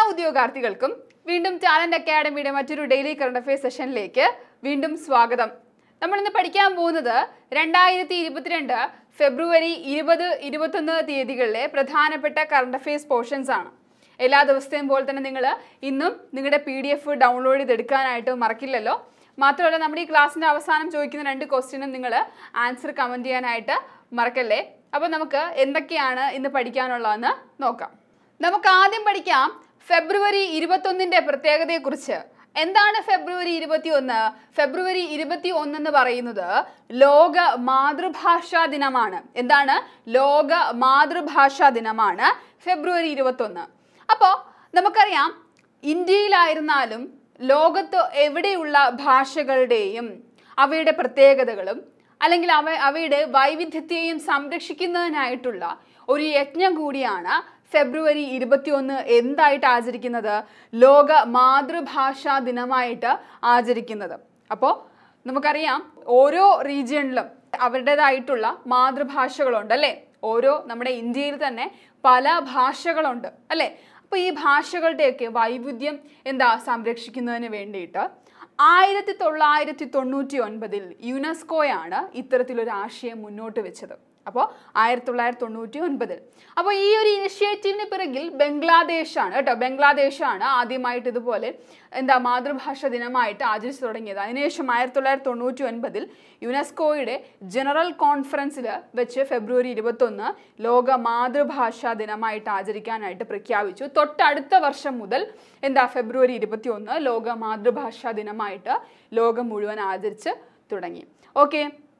ഉദ്യോഗാർത്ഥികൾക്കും വീണ്ടും ടാലന്റ് അക്കാഡമിയുടെ മറ്റൊരു daily current affairs സെഷനിലേക്ക് വീണ്ടും സ്വാഗതം നമ്മൾ ഇന്ന് പഠിക്കാൻ പോകുന്നത് രണ്ടായിരത്തി ഇരുപത്തിരണ്ട് ഫെബ്രുവരി ഇരുപത് ഇരുപത്തൊന്ന് തീയതികളിലെ പ്രധാനപ്പെട്ട കറണ്ട് അഫയേഴ്സ് പോർഷൻസ് ആണ് എല്ലാ ദിവസത്തെയും പോലെ തന്നെ നിങ്ങൾ ഇന്നും നിങ്ങളുടെ പി ഡി എഫ് ഡൗൺലോഡ് ചെയ്തെടുക്കാനായിട്ട് മറക്കില്ലല്ലോ മാത്രമല്ല നമ്മുടെ ഈ ക്ലാസ്സിൻ്റെ അവസാനം ചോദിക്കുന്ന രണ്ട് ക്വസ്റ്റ്യനും നിങ്ങൾ ആൻസർ കമൻറ്റ് ചെയ്യാനായിട്ട് മറക്കല്ലേ അപ്പോൾ നമുക്ക് എന്തൊക്കെയാണ് ഇന്ന് പഠിക്കാനുള്ളതെന്ന് നോക്കാം നമുക്ക് ആദ്യം പഠിക്കാം ഫെബ്രുവരി ഇരുപത്തൊന്നിൻ്റെ പ്രത്യേകതയെക്കുറിച്ച് എന്താണ് ഫെബ്രുവരി ഇരുപത്തി ഒന്ന് ഫെബ്രുവരി ഇരുപത്തി ഒന്ന് എന്ന് പറയുന്നത് ലോക മാതൃഭാഷാ ദിനമാണ് എന്താണ് ലോക മാതൃഭാഷാ ദിനമാണ് ഫെബ്രുവരി ഇരുപത്തൊന്ന് അപ്പോൾ നമുക്കറിയാം ഇന്ത്യയിലായിരുന്നാലും ലോകത്ത് എവിടെയുള്ള ഭാഷകളുടെയും അവയുടെ പ്രത്യേകതകളും അല്ലെങ്കിൽ അവ അവയുടെ വൈവിധ്യത്തെയും സംരക്ഷിക്കുന്നതിനായിട്ടുള്ള ഒരു യജ്ഞം കൂടിയാണ് ഫെബ്രുവരി ഇരുപത്തിയൊന്ന് എന്തായിട്ട് ആചരിക്കുന്നത് ലോക മാതൃഭാഷാ ദിനമായിട്ട് ആചരിക്കുന്നത് അപ്പോൾ നമുക്കറിയാം ഓരോ റീജിയണിലും അവരുടേതായിട്ടുള്ള മാതൃഭാഷകളുണ്ട് അല്ലേ ഓരോ നമ്മുടെ ഇന്ത്യയിൽ തന്നെ പല ഭാഷകളുണ്ട് അല്ലേ അപ്പോൾ ഈ ഭാഷകളുടെയൊക്കെ വൈവിധ്യം എന്താ സംരക്ഷിക്കുന്നതിന് വേണ്ടിയിട്ട് ആയിരത്തി തൊള്ളായിരത്തി തൊണ്ണൂറ്റി ഒൻപതിൽ യുനെസ്കോയാണ് ഇത്തരത്തിലൊരു ആശയം മുന്നോട്ട് വെച്ചത് അപ്പോൾ ആയിരത്തി തൊള്ളായിരത്തി തൊണ്ണൂറ്റി ഒൻപതിൽ അപ്പോൾ ഈ ഒരു ഇനിഷ്യേറ്റീവിന് പിറകിൽ ബംഗ്ലാദേശാണ് കേട്ടോ ബംഗ്ലാദേശാണ് ആദ്യമായിട്ട് ഇതുപോലെ എന്താ മാതൃഭാഷ ദിനമായിട്ട് ആചരിച്ചു തുടങ്ങിയത് അതിനുശേഷം ആയിരത്തി തൊള്ളായിരത്തി തൊണ്ണൂറ്റി ഒൻപതിൽ യുനെസ്കോയുടെ ജനറൽ കോൺഫറൻസിൽ വെച്ച് ഫെബ്രുവരി ഇരുപത്തൊന്ന് ലോക മാതൃഭാഷാ ദിനമായിട്ട് ആചരിക്കാനായിട്ട് പ്രഖ്യാപിച്ചു തൊട്ടടുത്ത വർഷം മുതൽ എന്താ ഫെബ്രുവരി ഇരുപത്തി ഒന്ന് ലോക മാതൃഭാഷാ ദിനമായിട്ട് ലോകം മുഴുവൻ ആചരിച്ച് തുടങ്ങി ഓക്കെ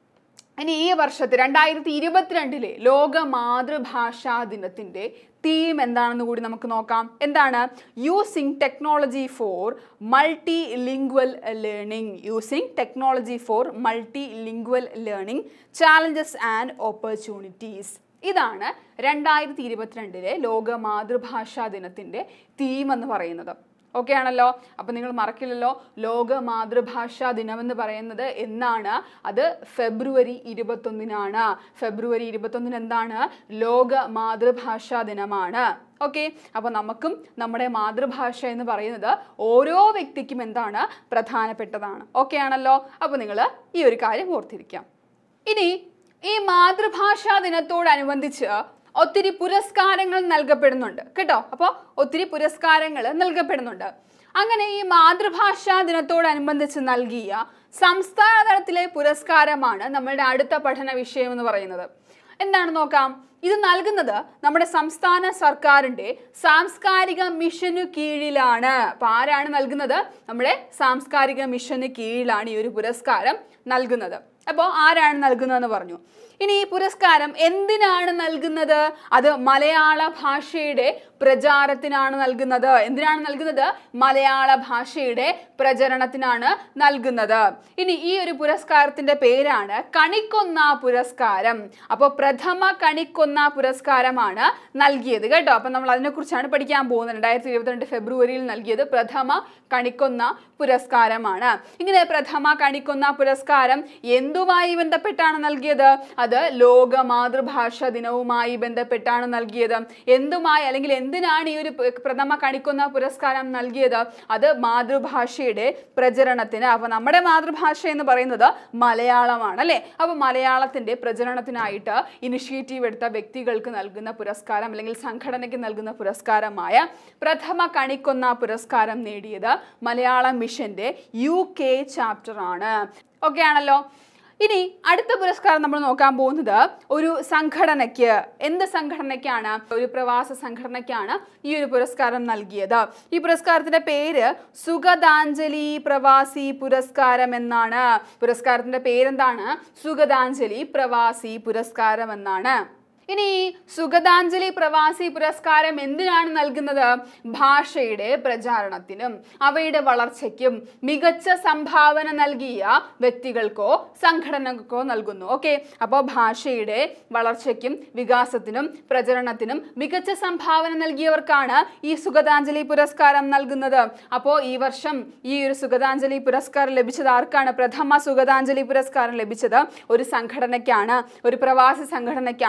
ഇനി ഈ വർഷത്തെ രണ്ടായിരത്തി ഇരുപത്തിരണ്ടിലെ ലോക മാതൃഭാഷാ ദിനത്തിൻ്റെ തീം എന്താണെന്ന് കൂടി നമുക്ക് നോക്കാം എന്താണ് using technology for multilingual learning using technology for multilingual learning challenges and opportunities ഇതാണ് രണ്ടായിരത്തി ഇരുപത്തിരണ്ടിലെ ലോക മാതൃഭാഷാ ദിനത്തിൻ്റെ തീം എന്ന് പറയുന്നത് ഓക്കെ ആണല്ലോ അപ്പം നിങ്ങൾ മറക്കില്ലല്ലോ ലോക മാതൃഭാഷാ ദിനമെന്ന് പറയുന്നത് എന്നാണ് അത് ഫെബ്രുവരി ഇരുപത്തൊന്നിനാണ് ഫെബ്രുവരി ഇരുപത്തൊന്നിന് എന്താണ് ലോക മാതൃഭാഷാ ദിനമാണ് ഓക്കെ അപ്പോൾ നമുക്കും നമ്മുടെ മാതൃഭാഷ എന്ന് പറയുന്നത് ഓരോ വ്യക്തിക്കും എന്താണ് പ്രധാനപ്പെട്ടതാണ് ഓക്കെ ആണല്ലോ അപ്പോൾ നിങ്ങൾ ഈ ഒരു കാര്യം ഓർത്തിരിക്കാം ഇനി ഈ മാതൃഭാഷാ ദിനത്തോടനുബന്ധിച്ച് ഒത്തിരി പുരസ്കാരങ്ങൾ നൽകപ്പെടുന്നുണ്ട് കേട്ടോ അപ്പോൾ ഒത്തിരി പുരസ്കാരങ്ങൾ നൽകപ്പെടുന്നുണ്ട് അങ്ങനെ ഈ മാതൃഭാഷാ ദിനത്തോടനുബന്ധിച്ച് നൽകിയ സംസ്ഥാന തലത്തിലെ പുരസ്കാരമാണ് നമ്മളുടെ അടുത്ത പഠന വിഷയം എന്ന് പറയുന്നത് എന്താണ് നോക്കാം ഇത് നൽകുന്നത് നമ്മുടെ സംസ്ഥാന സർക്കാരിൻ്റെ സാംസ്കാരിക മിഷനു കീഴിലാണ് അപ്പോൾ ആരാണ് നൽകുന്നത് നമ്മുടെ സാംസ്കാരിക മിഷന് കീഴിലാണ് ഈ ഒരു പുരസ്കാരം നൽകുന്നത് അപ്പോൾ ആരാണ് നൽകുന്നതെന്ന് പറഞ്ഞു ഇനി ഈ പുരസ്കാരം എന്തിനാണ് നൽകുന്നത് അത് മലയാള ഭാഷയുടെ പ്രചാരത്തിനാണ് നൽകുന്നത് എന്തിനാണ് നൽകുന്നത് മലയാള ഭാഷയുടെ പ്രചരണത്തിനാണ് നൽകുന്നത് ഇനി ഈ ഒരു പുരസ്കാരത്തിന്റെ പേരാണ് കണിക്കൊന്ന പുരസ്കാരം അപ്പോൾ പ്രഥമ കണിക്കൊന്ന പുരസ്കാരമാണ് നൽകിയത് കേട്ടോ അപ്പം നമ്മൾ അതിനെക്കുറിച്ചാണ് പഠിക്കാൻ പോകുന്നത് രണ്ടായിരത്തി ഇരുപത്തിരണ്ട് ഫെബ്രുവരിയിൽ നൽകിയത് പ്രഥമ കണിക്കൊന്ന പുരസ്കാരമാണ് ഇങ്ങനെ പ്രഥമ കണിക്കൊന്ന പുരസ്കാരം എന്തുമായി ബന്ധപ്പെട്ടാണ് നൽകിയത് അത് ലോക മാതൃഭാഷ ദിനവുമായി ബന്ധപ്പെട്ടാണ് നൽകിയത് എന്തുമായി അല്ലെങ്കിൽ എന്തിനാണ് ഈ ഒരു പ്രഥമ കണിക്കൊന്ന പുരസ്കാരം നൽകിയത് അത് മാതൃഭാഷയുടെ പ്രചരണത്തിന് അപ്പോൾ നമ്മുടെ മാതൃഭാഷ എന്ന് പറയുന്നത് മലയാളമാണ് അല്ലേ അപ്പോൾ മലയാളത്തിൻ്റെ പ്രചരണത്തിനായിട്ട് ഇനിഷ്യേറ്റീവ് എടുത്ത വ്യക്തികൾക്ക് നൽകുന്ന പുരസ്കാരം അല്ലെങ്കിൽ സംഘടനയ്ക്ക് നൽകുന്ന പുരസ്കാരമായ പ്രഥമ കണിക്കൊന്ന പുരസ്കാരം നേടിയത് മലയാളം മിഷന്റെ യു കെ ചാപ്റ്റർ ആണ് ഓക്കെ ആണല്ലോ ഇനി അടുത്ത പുരസ്കാരം നമ്മൾ നോക്കാൻ പോകുന്നത് ഒരു സംഘടനയ്ക്ക് എന്ത് സംഘടനയ്ക്കാണ് ഒരു പ്രവാസ സംഘടനയ്ക്കാണ് ഈ ഒരു പുരസ്കാരം നൽകിയത് ഈ പുരസ്കാരത്തിന്റെ പേര് സുഗതാഞ്ജലി പ്രവാസി പുരസ്കാരം എന്നാണ് പുരസ്കാരത്തിന്റെ പേരെന്താണ് സുഗതാഞ്ജലി പ്രവാസി പുരസ്കാരം എന്നാണ് ഇനി സുഗതാഞ്ജലി പ്രവാസി പുരസ്കാരം എന്തിനാണ് നൽകുന്നത് ഭാഷയുടെ പ്രചാരണത്തിനും അവയുടെ വളർച്ചയ്ക്കും മികച്ച സംഭാവന നൽകിയ വ്യക്തികൾക്കോ സംഘടനകൾക്കോ നൽകുന്നു ഓക്കെ അപ്പോൾ ഭാഷയുടെ വളർച്ചയ്ക്കും വികാസത്തിനും പ്രചരണത്തിനും മികച്ച സംഭാവന നൽകിയവർക്കാണ് ഈ സുഗതാഞ്ജലി പുരസ്കാരം നൽകുന്നത് അപ്പോൾ ഈ വർഷം ഈ ഒരു സുഗതാഞ്ജലി പുരസ്കാരം ലഭിച്ചത് ആർക്കാണ് പ്രഥമ സുഗതാഞ്ജലി പുരസ്കാരം ലഭിച്ചത് ഒരു സംഘടനയ്ക്കാണ് ഒരു പ്രവാസി സംഘടനയ്ക്കാണ്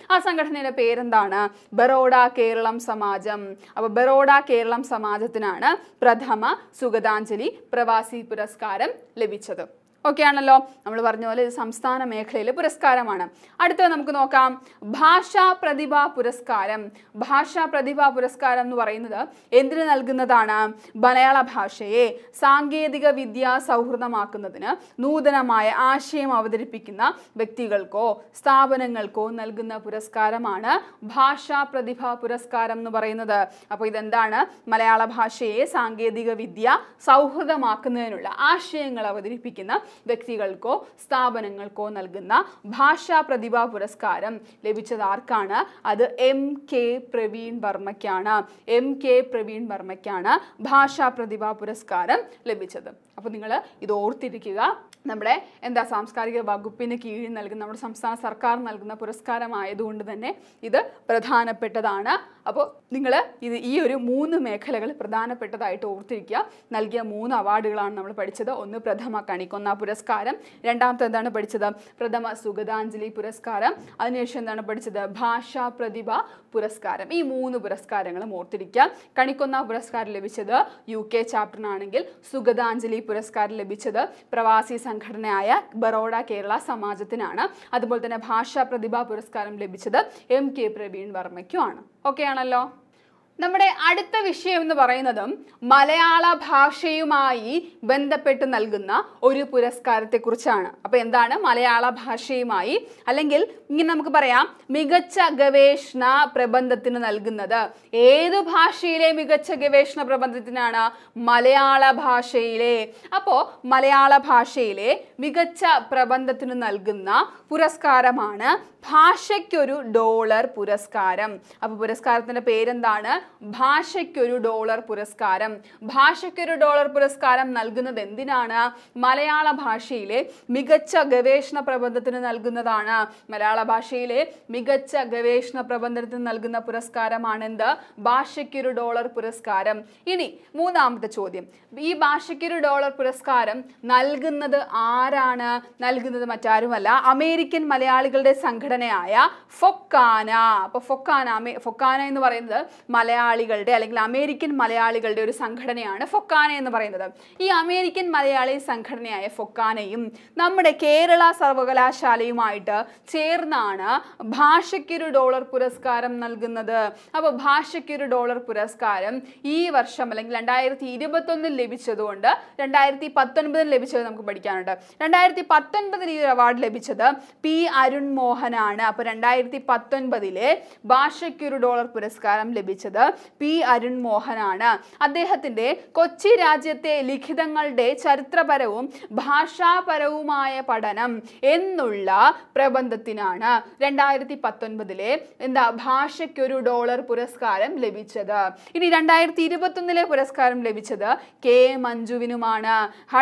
ആ സംഘടനയുടെ പേരെന്താണ് ബറോഡ കേരളം സമാജം അപ്പോൾ ബറോഡ കേരളം സമാജത്തിനാണ് പ്രഥമ സുഗതാഞ്ജലി പ്രവാസി പുരസ്കാരം ലഭിച്ചത് ഓക്കെ ആണല്ലോ നമ്മൾ പറഞ്ഞ പോലെ ഇത് സംസ്ഥാന മേഖലയിലെ പുരസ്കാരമാണ് അടുത്തത് നമുക്ക് നോക്കാം ഭാഷാ പ്രതിഭാ പുരസ്കാരം ഭാഷാ പ്രതിഭാ പുരസ്കാരം എന്ന് പറയുന്നത് എന്തിനു നൽകുന്നതാണ് മലയാള ഭാഷയെ സാങ്കേതിക വിദ്യ സൗഹൃദമാക്കുന്നതിന് നൂതനമായ ആശയം അവതരിപ്പിക്കുന്ന വ്യക്തികൾക്കോ സ്ഥാപനങ്ങൾക്കോ നൽകുന്ന പുരസ്കാരമാണ് ഭാഷാ പ്രതിഭാ പുരസ്കാരം എന്ന് പറയുന്നത് അപ്പോൾ ഇതെന്താണ് മലയാള ഭാഷയെ സാങ്കേതിക വിദ്യ സൗഹൃദമാക്കുന്നതിനുള്ള ആശയങ്ങൾ അവതരിപ്പിക്കുന്ന വ്യക്തികൾക്കോ സ്ഥാപനങ്ങൾക്കോ നൽകുന്ന ഭാഷാ പ്രതിഭാ പുരസ്കാരം ലഭിച്ചത് ആർക്കാണ് അത് എം കെ പ്രവീൺ വർമ്മയ്ക്കാണ് എം കെ പ്രവീൺ വർമ്മയ്ക്കാണ് ഭാഷാ പ്രതിഭാ പുരസ്കാരം ലഭിച്ചത് അപ്പോൾ നിങ്ങൾ ഇത് ഓർത്തിരിക്കുക നമ്മുടെ എന്താ സാംസ്കാരിക വകുപ്പിന് കീഴിൽ നൽകുന്ന നമ്മുടെ സംസ്ഥാന സർക്കാർ നൽകുന്ന പുരസ്കാരമായതുകൊണ്ട് തന്നെ ഇത് പ്രധാനപ്പെട്ടതാണ് അപ്പോൾ നിങ്ങൾ ഇത് ഈ ഒരു മൂന്ന് മേഖലകൾ പ്രധാനപ്പെട്ടതായിട്ട് ഓർത്തിരിക്കുക നൽകിയ മൂന്ന് അവാർഡുകളാണ് നമ്മൾ പഠിച്ചത് ഒന്ന് പ്രഥമ കണിക്കൊന്ന പുരസ്കാരം രണ്ടാമത്തെ എന്താണ് പഠിച്ചത് പ്രഥമ സുഗതാഞ്ജലി പുരസ്കാരം അതിനുശേഷം എന്താണ് പഠിച്ചത് ഭാഷാ പ്രതിഭ പുരസ്കാരം ഈ മൂന്ന് പുരസ്കാരങ്ങളും ഓർത്തിരിക്കുക കണിക്കൊന്ന പുരസ്കാരം ലഭിച്ചത് യു കെ ചാപ്റ്ററിനാണെങ്കിൽ സുഗതാഞ്ജലി പുരസ്കാരം ലഭിച്ചത് പ്രവാസി സംഘടനയായ ബറോഡ കേരള സമാജത്തിനാണ് അതുപോലെ തന്നെ ഭാഷാ പ്രതിഭാ പുരസ്കാരം ലഭിച്ചത് എം കെ പ്രവീൺ വർമ്മയ്ക്കുമാണ് ഓക്കെ ആണല്ലോ നമ്മുടെ അടുത്ത വിഷയം എന്ന് പറയുന്നതും മലയാള ഭാഷയുമായി ബന്ധപ്പെട്ട് നൽകുന്ന ഒരു പുരസ്കാരത്തെ കുറിച്ചാണ് അപ്പൊ എന്താണ് മലയാള ഭാഷയുമായി അല്ലെങ്കിൽ ഇങ്ങനെ നമുക്ക് പറയാം മികച്ച ഗവേഷണ പ്രബന്ധത്തിന് നൽകുന്നത് ഏത് ഭാഷയിലെ മികച്ച ഗവേഷണ പ്രബന്ധത്തിനാണ് മലയാള ഭാഷയിലെ അപ്പോ മലയാള ഭാഷയിലെ മികച്ച പ്രബന്ധത്തിന് നൽകുന്ന പുരസ്കാരമാണ് ഭാഷയ്ക്കൊരു ഡോളർ പുരസ്കാരം അപ്പൊ പുരസ്കാരത്തിന്റെ പേരെന്താണ് ഭാഷയ്ക്കൊരു ഡോളർ പുരസ്കാരം ഭാഷയ്ക്കൊരു ഡോളർ പുരസ്കാരം നൽകുന്നത് എന്തിനാണ് മലയാള ഭാഷയിലെ മികച്ച ഗവേഷണ പ്രബന്ധത്തിന് നൽകുന്നതാണ് മലയാള ഭാഷയിലെ മികച്ച ഗവേഷണ പ്രബന്ധത്തിന് നൽകുന്ന പുരസ്കാരമാണ് എന്ത് ഭാഷയ്ക്കൊരു ഡോളർ പുരസ്കാരം ഇനി മൂന്നാമത്തെ ചോദ്യം ഈ ഭാഷയ്ക്കൊരു ഡോളർ പുരസ്കാരം നൽകുന്നത് ആരാണ് നൽകുന്നത് മറ്റാരുമല്ല അമേരിക്കൻ മലയാളികളുടെ സംഘടനയായ ഫൊക്കാന അപ്പൊ ഫൊക്കാന അമേ ഫൊക്കാന എന്ന് പറയുന്നത് മലയാളികളുടെ അല്ലെങ്കിൽ അമേരിക്കൻ മലയാളികളുടെ ഒരു സംഘടനയാണ് ഫൊക്കാന എന്ന് പറയുന്നത് ഈ അമേരിക്കൻ മലയാളി സംഘടനയായ ഫൊക്കാനയും നമ്മുടെ കേരള സർവകലാശാലയുമായിട്ട് ചേർന്നാണ് ഭാഷയ്ക്കൊരു ഡോളർ പുരസ്കാരം നൽകുന്നത് അപ്പോൾ ഭാഷയ്ക്കൊരു ഡോളർ പുരസ്കാരം ഈ വർഷം അല്ലെങ്കിൽ രണ്ടായിരത്തി ഇരുപത്തൊന്നിൽ ലഭിച്ചതുകൊണ്ട് രണ്ടായിരത്തി പത്തൊൻപതിൽ ലഭിച്ചത് നമുക്ക് പഠിക്കാനുണ്ട് രണ്ടായിരത്തി പത്തൊൻപതിൽ ഈ ഒരു അവാർഡ് ലഭിച്ചത് പി അരുൺ മോഹനാണ് അപ്പോൾ രണ്ടായിരത്തി പത്തൊൻപതിലെ ഭാഷയ്ക്കൊരു ഡോളർ പുരസ്കാരം ലഭിച്ചത് പി അരുൺ മോഹനാണ് അദ്ദേഹത്തിന്റെ കൊച്ചി രാജ്യത്തെ ലിഖിതങ്ങളുടെ ചരിത്രപരവും ഭാഷാപരവുമായ പഠനം എന്നുള്ള പ്രബന്ധത്തിനാണ് രണ്ടായിരത്തി പത്തൊൻപതിലെ എന്താ ഭാഷയ്ക്കൊരു ഡോളർ പുരസ്കാരം ലഭിച്ചത് ഇനി രണ്ടായിരത്തി ഇരുപത്തൊന്നിലെ പുരസ്കാരം ലഭിച്ചത് കെ മഞ്ജുവിനുമാണ്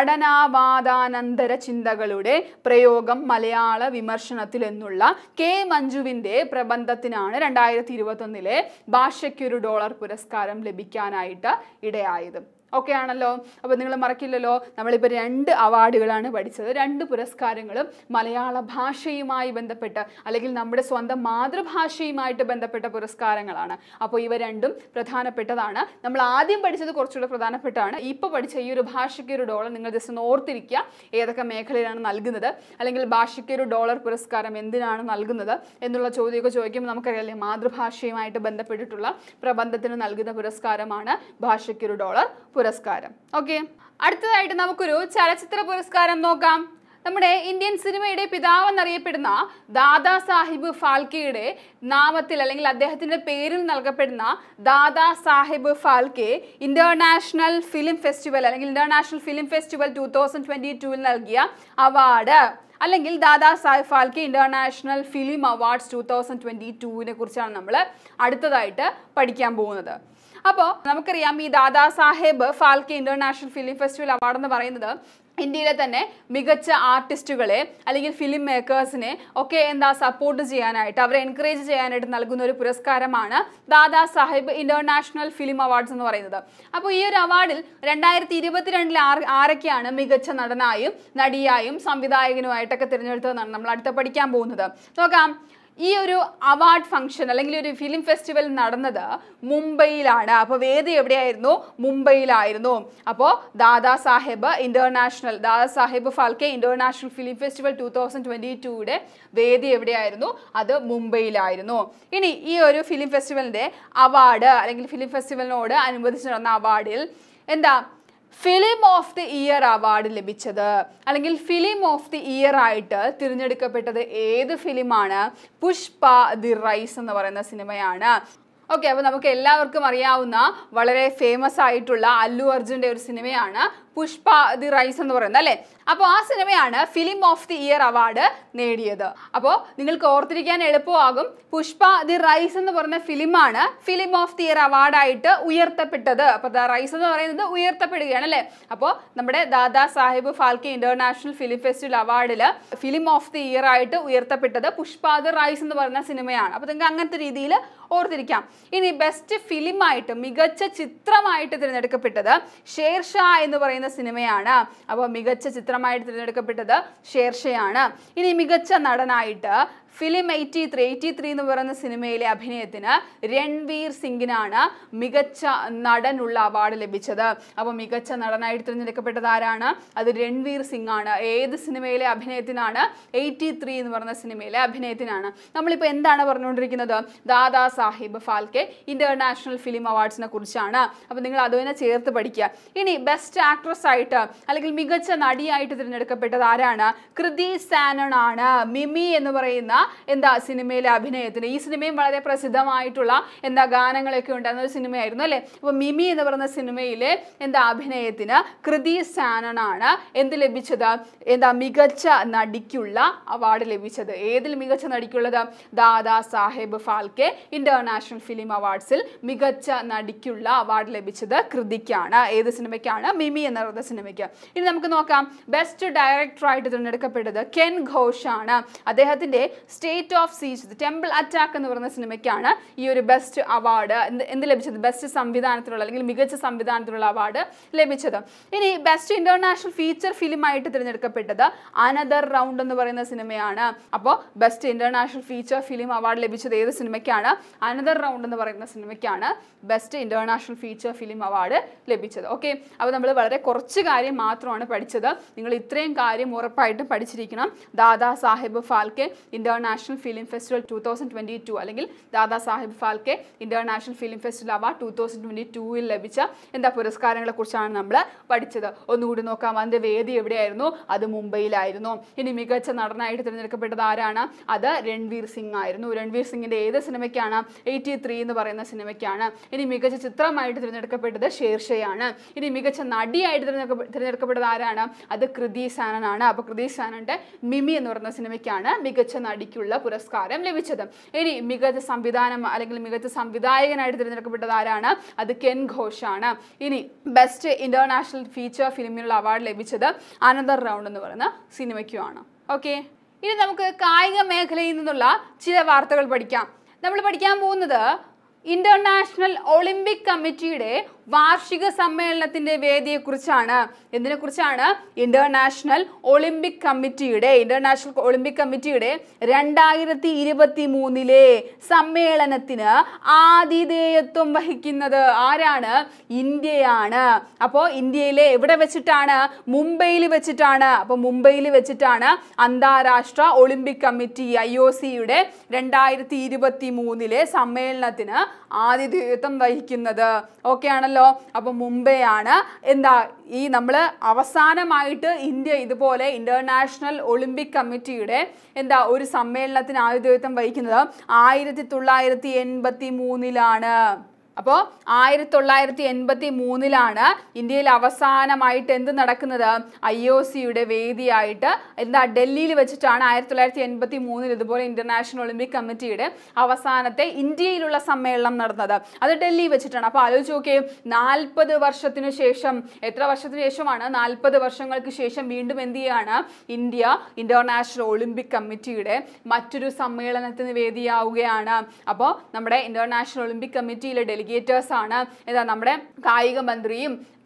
ഹടനാവാദാനന്തര ചിന്തകളുടെ പ്രയോഗം മലയാള വിമർശനത്തിൽ എന്നുള്ള കെ മഞ്ജുവിന്റെ പ്രബന്ധത്തിനാണ് രണ്ടായിരത്തി ഇരുപത്തൊന്നിലെ ഭാഷയ്ക്കൊരു ഡോളർ പുരസ്കാരം ലഭിക്കാനായിട്ട് ഇടയായത് ഓക്കെ ആണല്ലോ അപ്പോൾ നിങ്ങൾ മറക്കില്ലല്ലോ നമ്മളിപ്പോൾ രണ്ട് അവാർഡുകളാണ് പഠിച്ചത് രണ്ട് പുരസ്കാരങ്ങളും മലയാള ഭാഷയുമായി ബന്ധപ്പെട്ട് അല്ലെങ്കിൽ നമ്മുടെ സ്വന്തം മാതൃഭാഷയുമായിട്ട് ബന്ധപ്പെട്ട പുരസ്കാരങ്ങളാണ് അപ്പോൾ ഇവ രണ്ടും പ്രധാനപ്പെട്ടതാണ് നമ്മൾ ആദ്യം പഠിച്ചത് കുറച്ചുകൂടെ പ്രധാനപ്പെട്ടാണ് ഇപ്പോൾ പഠിച്ച ഈ ഒരു ഭാഷയ്ക്ക് ഒരു ഡോളർ നിങ്ങൾ ജസ്റ്റ് ഒന്ന് ഓർത്തിരിക്കുക ഏതൊക്കെ മേഖലയിലാണ് നൽകുന്നത് അല്ലെങ്കിൽ ഭാഷയ്ക്ക് ഒരു ഡോളർ പുരസ്കാരം എന്തിനാണ് നൽകുന്നത് എന്നുള്ള ചോദ്യമൊക്കെ ചോദിക്കുമ്പോൾ നമുക്കറിയാലേ മാതൃഭാഷയുമായിട്ട് ബന്ധപ്പെട്ടിട്ടുള്ള പ്രബന്ധത്തിന് നൽകുന്ന പുരസ്കാരമാണ് ഭാഷയ്ക്കൊരു ഡോളർ പുരസ്കാരം ഓക്കെ അടുത്തതായിട്ട് നമുക്കൊരു ചലച്ചിത്ര പുരസ്കാരം നോക്കാം നമ്മുടെ ഇന്ത്യൻ സിനിമയുടെ പിതാവ് എന്നറിയപ്പെടുന്ന ദാദാ സാഹിബ് ഫാൽക്കെയുടെ നാമത്തിൽ അല്ലെങ്കിൽ അദ്ദേഹത്തിന്റെ പേരിൽ നൽകപ്പെടുന്ന Dada Saheb Phalke international film festival അല്ലെങ്കിൽ international film festival two thousand twenty ടൂവിൽ നൽകിയ അവാർഡ് അല്ലെങ്കിൽ Dada Saheb Phalke international film awards two thousand twenty ടൂവിനെ കുറിച്ചാണ് നമ്മൾ അടുത്തതായിട്ട് പഠിക്കാൻ പോകുന്നത് അപ്പോൾ നമുക്കറിയാം ഈ Dada Saheb Phalke international film festival award എന്ന് പറയുന്നത് ഇന്ത്യയിലെ തന്നെ മികച്ച ആർട്ടിസ്റ്റുകളെ അല്ലെങ്കിൽ ഫിലിം മേക്കേഴ്സിനെ ഒക്കെ എന്താ സപ്പോർട്ട് ചെയ്യാനായിട്ട് അവരെ എൻകറേജ് ചെയ്യാനായിട്ട് നൽകുന്ന ഒരു പുരസ്കാരമാണ് Dada Saheb international film awards എന്ന് പറയുന്നത് അപ്പോൾ ഈ ഒരു അവാർഡിൽ രണ്ടായിരത്തി ഇരുപത്തിരണ്ടിൽ ആർ ആരൊക്കെയാണ് മികച്ച നടനായും നടിയായും സംവിധായകനുമായിട്ടൊക്കെ തിരഞ്ഞെടുത്തതെന്നാണ് നമ്മൾ അടുത്ത പഠിക്കാൻ പോകുന്നത് നോക്കാം ഈ ഒരു അവാർഡ് ഫംഗ്ഷൻ അല്ലെങ്കിൽ ഒരു ഫിലിം ഫെസ്റ്റിവൽ നടന്നത് മുംബൈയിലാണ് അപ്പോൾ വേദി എവിടെയായിരുന്നു മുംബൈയിലായിരുന്നു അപ്പോൾ Dada Saheb international Dada Saheb Phalke international film festival two thousand twenty ടൂയുടെ വേദി എവിടെയായിരുന്നു അത് മുംബൈയിലായിരുന്നു ഇനി ഈ ഒരു ഫിലിം ഫെസ്റ്റിവലിന്റെ അവാർഡ് അല്ലെങ്കിൽ ഫിലിം ഫെസ്റ്റിവലിനോട് അനുബന്ധിച്ച് നടന്ന അവാർഡിൽ എന്താ film of the year award ലഭിച്ചത് അല്ലെങ്കിൽ ഫിലിം ഓഫ് ദി ഇയർ ആയിട്ട് തിരഞ്ഞെടുക്കപ്പെട്ടത് ഏത് ഫിലിമാണ് പുഷ്പ ദി റൈസ് എന്ന് പറയുന്ന സിനിമയാണ് ഓക്കെ അപ്പോൾ നമുക്ക് എല്ലാവർക്കും അറിയാവുന്ന വളരെ ഫേമസ് ആയിട്ടുള്ള അല്ലു അർജുൻ്റെ ഒരു സിനിമയാണ് പുഷ്പ ദി റൈസ് എന്ന് പറയുന്നത് അല്ലേ അപ്പോൾ ആ സിനിമയാണ് film of the year award നേടിയത് അപ്പോൾ നിങ്ങൾക്ക് ഓർത്തിരിക്കാൻ എളുപ്പമാകും പുഷ്പ ദി റൈസ് എന്ന് പറയുന്ന ഫിലിമാണ് ഫിലിം ഓഫ് ദി ഇയർ അവാർഡായിട്ട് ഉയർത്തപ്പെട്ടത് അപ്പോൾ ദ റൈസ് എന്ന് പറയുന്നത് ഉയർത്തപ്പെടുകയാണ് അല്ലേ അപ്പോൾ നമ്മുടെ Dada Saheb Phalke international film festival അവാർഡിൽ ഫിലിം ഓഫ് ദി ഇയർ ആയിട്ട് ഉയർത്തപ്പെട്ടത് പുഷ്പ ദി റൈസ് എന്ന് പറയുന്ന സിനിമയാണ് അപ്പോൾ നിങ്ങൾക്ക് അങ്ങനത്തെ രീതിയിൽ ഓർത്തിരിക്കാം ഇനി ബെസ്റ്റ് ഫിലിമായിട്ട് മികച്ച ചിത്രമായിട്ട് തിരഞ്ഞെടുക്കപ്പെട്ടത് ഷേർഷാ എന്ന് പറയുന്ന സിനിമയാണ് അപ്പോൾ മികച്ച ചിത്രമായിട്ട് തിരഞ്ഞെടുക്കപ്പെട്ടത് ഷേർഷയാണ് ഇനി മികച്ച നടനായിട്ട് film eighty three eighty three എന്ന് പറയുന്ന സിനിമയിലെ അഭിനയത്തിന് രൺവീർ സിംഗിനാണ് മികച്ച നടനുള്ള അവാർഡ് ലഭിച്ചത് അപ്പോൾ മികച്ച നടനായിട്ട് തിരഞ്ഞെടുക്കപ്പെട്ടത് ആരാണ് അത് രൺവീർ സിംഗ് ആണ് ഏത് സിനിമയിലെ അഭിനയത്തിനാണ് എയ്റ്റി ത്രീ എന്ന് പറയുന്ന സിനിമയിലെ അഭിനയത്തിനാണ് നമ്മളിപ്പോൾ എന്താണ് പറഞ്ഞുകൊണ്ടിരിക്കുന്നത് ദാദാ സാഹിബ് ഫാൽക്കെ ഇന്റർനാഷണൽ ഫിലിം അവാർഡ്സിനെ കുറിച്ചാണ് അപ്പോൾ നിങ്ങൾ അതുതന്നെ ചേർത്ത് പഠിക്കുക ഇനി ബെസ്റ്റ് ആക്ട്രസ് ആയിട്ട് അല്ലെങ്കിൽ മികച്ച നടിയായിട്ട് തിരഞ്ഞെടുക്കപ്പെട്ടത് ആരാണ് കൃതി സാനൺ ആണ് മിമി എന്ന് പറയുന്ന എന്താ സിനിമയിലെ അഭിനയത്തിന് ഈ സിനിമയും വളരെ പ്രസിദ്ധമായിട്ടുള്ള എന്താ ഗാനങ്ങളൊക്കെ ഉണ്ടായിരുന്ന ഒരു സിനിമയായിരുന്നു അല്ലേ അപ്പോൾ മിമി എന്ന് പറയുന്ന സിനിമയിലെ എന്താ അഭിനയത്തിന് കൃതി സാനൺ ആണ് എന്ത് ലഭിച്ചത് എന്താ മികച്ച നടിക്കുള്ള അവാർഡ് ലഭിച്ചത് ഏതിൽ മികച്ച നടിക്കുള്ളത് ദാദാ സാഹേബ് ഫാൽക്കെ ഇന്റർനാഷണൽ ഫിലിം അവാർഡ്സിൽ മികച്ച നടിക്കുള്ള അവാർഡ് ലഭിച്ചത് കൃതിക്കാണ് ഏത് സിനിമയ്ക്കാണ് മിമി എന്ന് പറയുന്ന സിനിമയ്ക്ക് ഇനി നമുക്ക് നോക്കാം ബെസ്റ്റ് ഡയറക്ടറായിട്ട് തിരഞ്ഞെടുക്കപ്പെട്ടത് കെൻ ഘോഷ് ആണ് അദ്ദേഹത്തിന്റെ state of siege temple attack എന്ന് പറയുന്ന സിനിമയ്ക്കാണ് ഈ ഒരു ബെസ്റ്റ് അവാർഡ് എന്ത് എന്ത് ലഭിച്ചത് ബെസ്റ്റ് സംവിധാനത്തിലുള്ള അല്ലെങ്കിൽ മികച്ച സംവിധാനത്തിലുള്ള അവാർഡ് ലഭിച്ചത് ഇനി ബെസ്റ്റ് ഇന്റർനാഷണൽ ഫീച്ചർ ഫിലിം ആയിട്ട് തിരഞ്ഞെടുക്കപ്പെട്ടത് അനദർ റൗണ്ട് എന്ന് പറയുന്ന സിനിമയാണ് അപ്പോൾ best international feature film award ലഭിച്ചത് ഏത് സിനിമയ്ക്കാണ് അനദർ റൗണ്ട് എന്ന് പറയുന്ന സിനിമയ്ക്കാണ് best international feature film award ലഭിച്ചത് ഓക്കെ അപ്പോൾ നമ്മൾ വളരെ കുറച്ച് കാര്യം മാത്രമാണ് പഠിച്ചത് നിങ്ങൾ ഇത്രയും കാര്യം ഉറപ്പായിട്ടും പഠിച്ചിരിക്കണം Dada Saheb Phalke international film festival two thousand twenty two അല്ലെങ്കിൽ Dada Saheb Phalke international film festival award two thousand twenty ടൂവിൽ ലഭിച്ച എന്താ പുരസ്കാരങ്ങളെ കുറിച്ചാണ് നമ്മൾ പഠിച്ചത് ഒന്നുകൂടി നോക്കാം അതിൻ്റെ വേദി എവിടെയായിരുന്നു അത് മുംബൈയിലായിരുന്നു ഇനി മികച്ച നടനായിട്ട് തിരഞ്ഞെടുക്കപ്പെട്ടത് ആരാണ് അത് രൺവീർ സിംഗ് ആയിരുന്നു രൺവീർ സിംഗിന്റെ ഏത് സിനിമയ്ക്കാണ് എയ്റ്റി ത്രീ എന്ന് പറയുന്ന സിനിമയ്ക്കാണ് ഇനി മികച്ച ചിത്രമായിട്ട് തിരഞ്ഞെടുക്കപ്പെട്ടത് ഷേർഷയാണ് ഇനി മികച്ച നടിയായിട്ട് തിരഞ്ഞെടുക്ക തിരഞ്ഞെടുക്കപ്പെട്ടത് ആരാണ് അത് കൃതി സാനനാണ് അപ്പോൾ കൃതി സാനന്റെ മിമി എന്ന് പറയുന്ന സിനിമയ്ക്കാണ് മികച്ച നടിക്കുള്ള പുരസ്കാരം ലഭിച്ചത് ഇനി മികച്ച സംവിധാനം അല്ലെങ്കിൽ മികച്ച സംവിധായകനായിട്ട് തിരഞ്ഞെടുക്കപ്പെട്ടത് ആരാണ് അത് കെൻ ഘോഷാണ് ഇനി ബെസ്റ്റ് ഇന്റർനാഷണൽ ഫീച്ചർ ഫിലിമിനുള്ള അവാർഡ് ലഭിച്ചത് അനന്തർ റൗണ്ട് എന്ന് പറയുന്ന സിനിമയ്ക്കുമാണ് ഓക്കെ ഇനി നമുക്ക് കായിക മേഖലയിൽ നിന്നുള്ള ചില വാർത്തകൾ പഠിക്കാം നമ്മൾ പഠിക്കാൻ പോകുന്നത് ഇന്റർനാഷണൽ ഒളിമ്പിക് കമ്മിറ്റിയുടെ വാർഷിക സമ്മേളനത്തിന്റെ വേദിയെക്കുറിച്ചാണ് എന്തിനെക്കുറിച്ചാണ് ഇന്റർനാഷണൽ ഒളിമ്പിക് കമ്മിറ്റിയുടെ ഇന്റർനാഷണൽ ഒളിമ്പിക് കമ്മിറ്റിയുടെ രണ്ടായിരത്തി ഇരുപത്തി മൂന്നിലെ സമ്മേളനത്തിന് ആതിഥേയത്വം വഹിക്കുന്നത് ആരാണ് ഇന്ത്യയാണ് അപ്പോൾ ഇന്ത്യയിലെ എവിടെ വെച്ചിട്ടാണ് മുംബൈയിൽ വെച്ചിട്ടാണ് അപ്പോൾ മുംബൈയിൽ വെച്ചിട്ടാണ് അന്താരാഷ്ട്ര ഒളിമ്പിക് കമ്മിറ്റി ഐ ഒ സിയുടെ രണ്ടായിരത്തി ഇരുപത്തി മൂന്നിലെ സമ്മേളനത്തിന് ആതിഥേയത്വം വഹിക്കുന്നത് ഓക്കെ ആണല്ലോ അപ്പോൾ മുംബൈ ആണ് എന്താ ഈ നമ്മൾ അവസാനമായിട്ട് ഇന്ത്യ ഇതുപോലെ ഇന്റർനാഷണൽ ഒളിമ്പിക് കമ്മിറ്റിയുടെ എന്താ ഒരു സമ്മേളനത്തിന് ആതിഥേയത്വം വഹിക്കുന്നത് ആയിരത്തി തൊള്ളായിരത്തി എൺപത്തി മൂന്നിലാണ് അപ്പോൾ ആയിരത്തി തൊള്ളായിരത്തി എൺപത്തി മൂന്നിലാണ് ഇന്ത്യയിൽ അവസാനമായിട്ട് എന്ത് നടക്കുന്നത് ഐ ഒ സിയുടെ വേദിയായിട്ട് എന്താ ഡൽഹിയിൽ വെച്ചിട്ടാണ് ആയിരത്തി തൊള്ളായിരത്തി എൺപത്തി മൂന്നിൽ ഇതുപോലെ ഇന്റർനാഷണൽ ഒളിമ്പിക് കമ്മിറ്റിയുടെ അവസാനത്തെ ഇന്ത്യയിലുള്ള സമ്മേളനം നടന്നത് അത് ഡൽഹി വെച്ചിട്ടാണ് അപ്പോൾ ആലോചിച്ച് നോക്കിയേ നാൽപ്പത് വർഷത്തിനു ശേഷം എത്ര വർഷത്തിന് ശേഷമാണ് നാൽപ്പത് വർഷങ്ങൾക്ക് ശേഷം വീണ്ടും എന്ത് ചെയ്യാണ് ഇന്ത്യ ഇന്റർനാഷണൽ ഒളിമ്പിക് കമ്മിറ്റിയുടെ മറ്റൊരു സമ്മേളനത്തിന് വേദിയാവുകയാണ് അപ്പോൾ നമ്മുടെ ഇന്റർനാഷണൽ ഒളിമ്പിക് കമ്മിറ്റിയിലെ ഡെലിഗേറ്റേഴ്സ് ആണ് ഏതാ നമ്മുടെ കായിക മന്ത്രിയും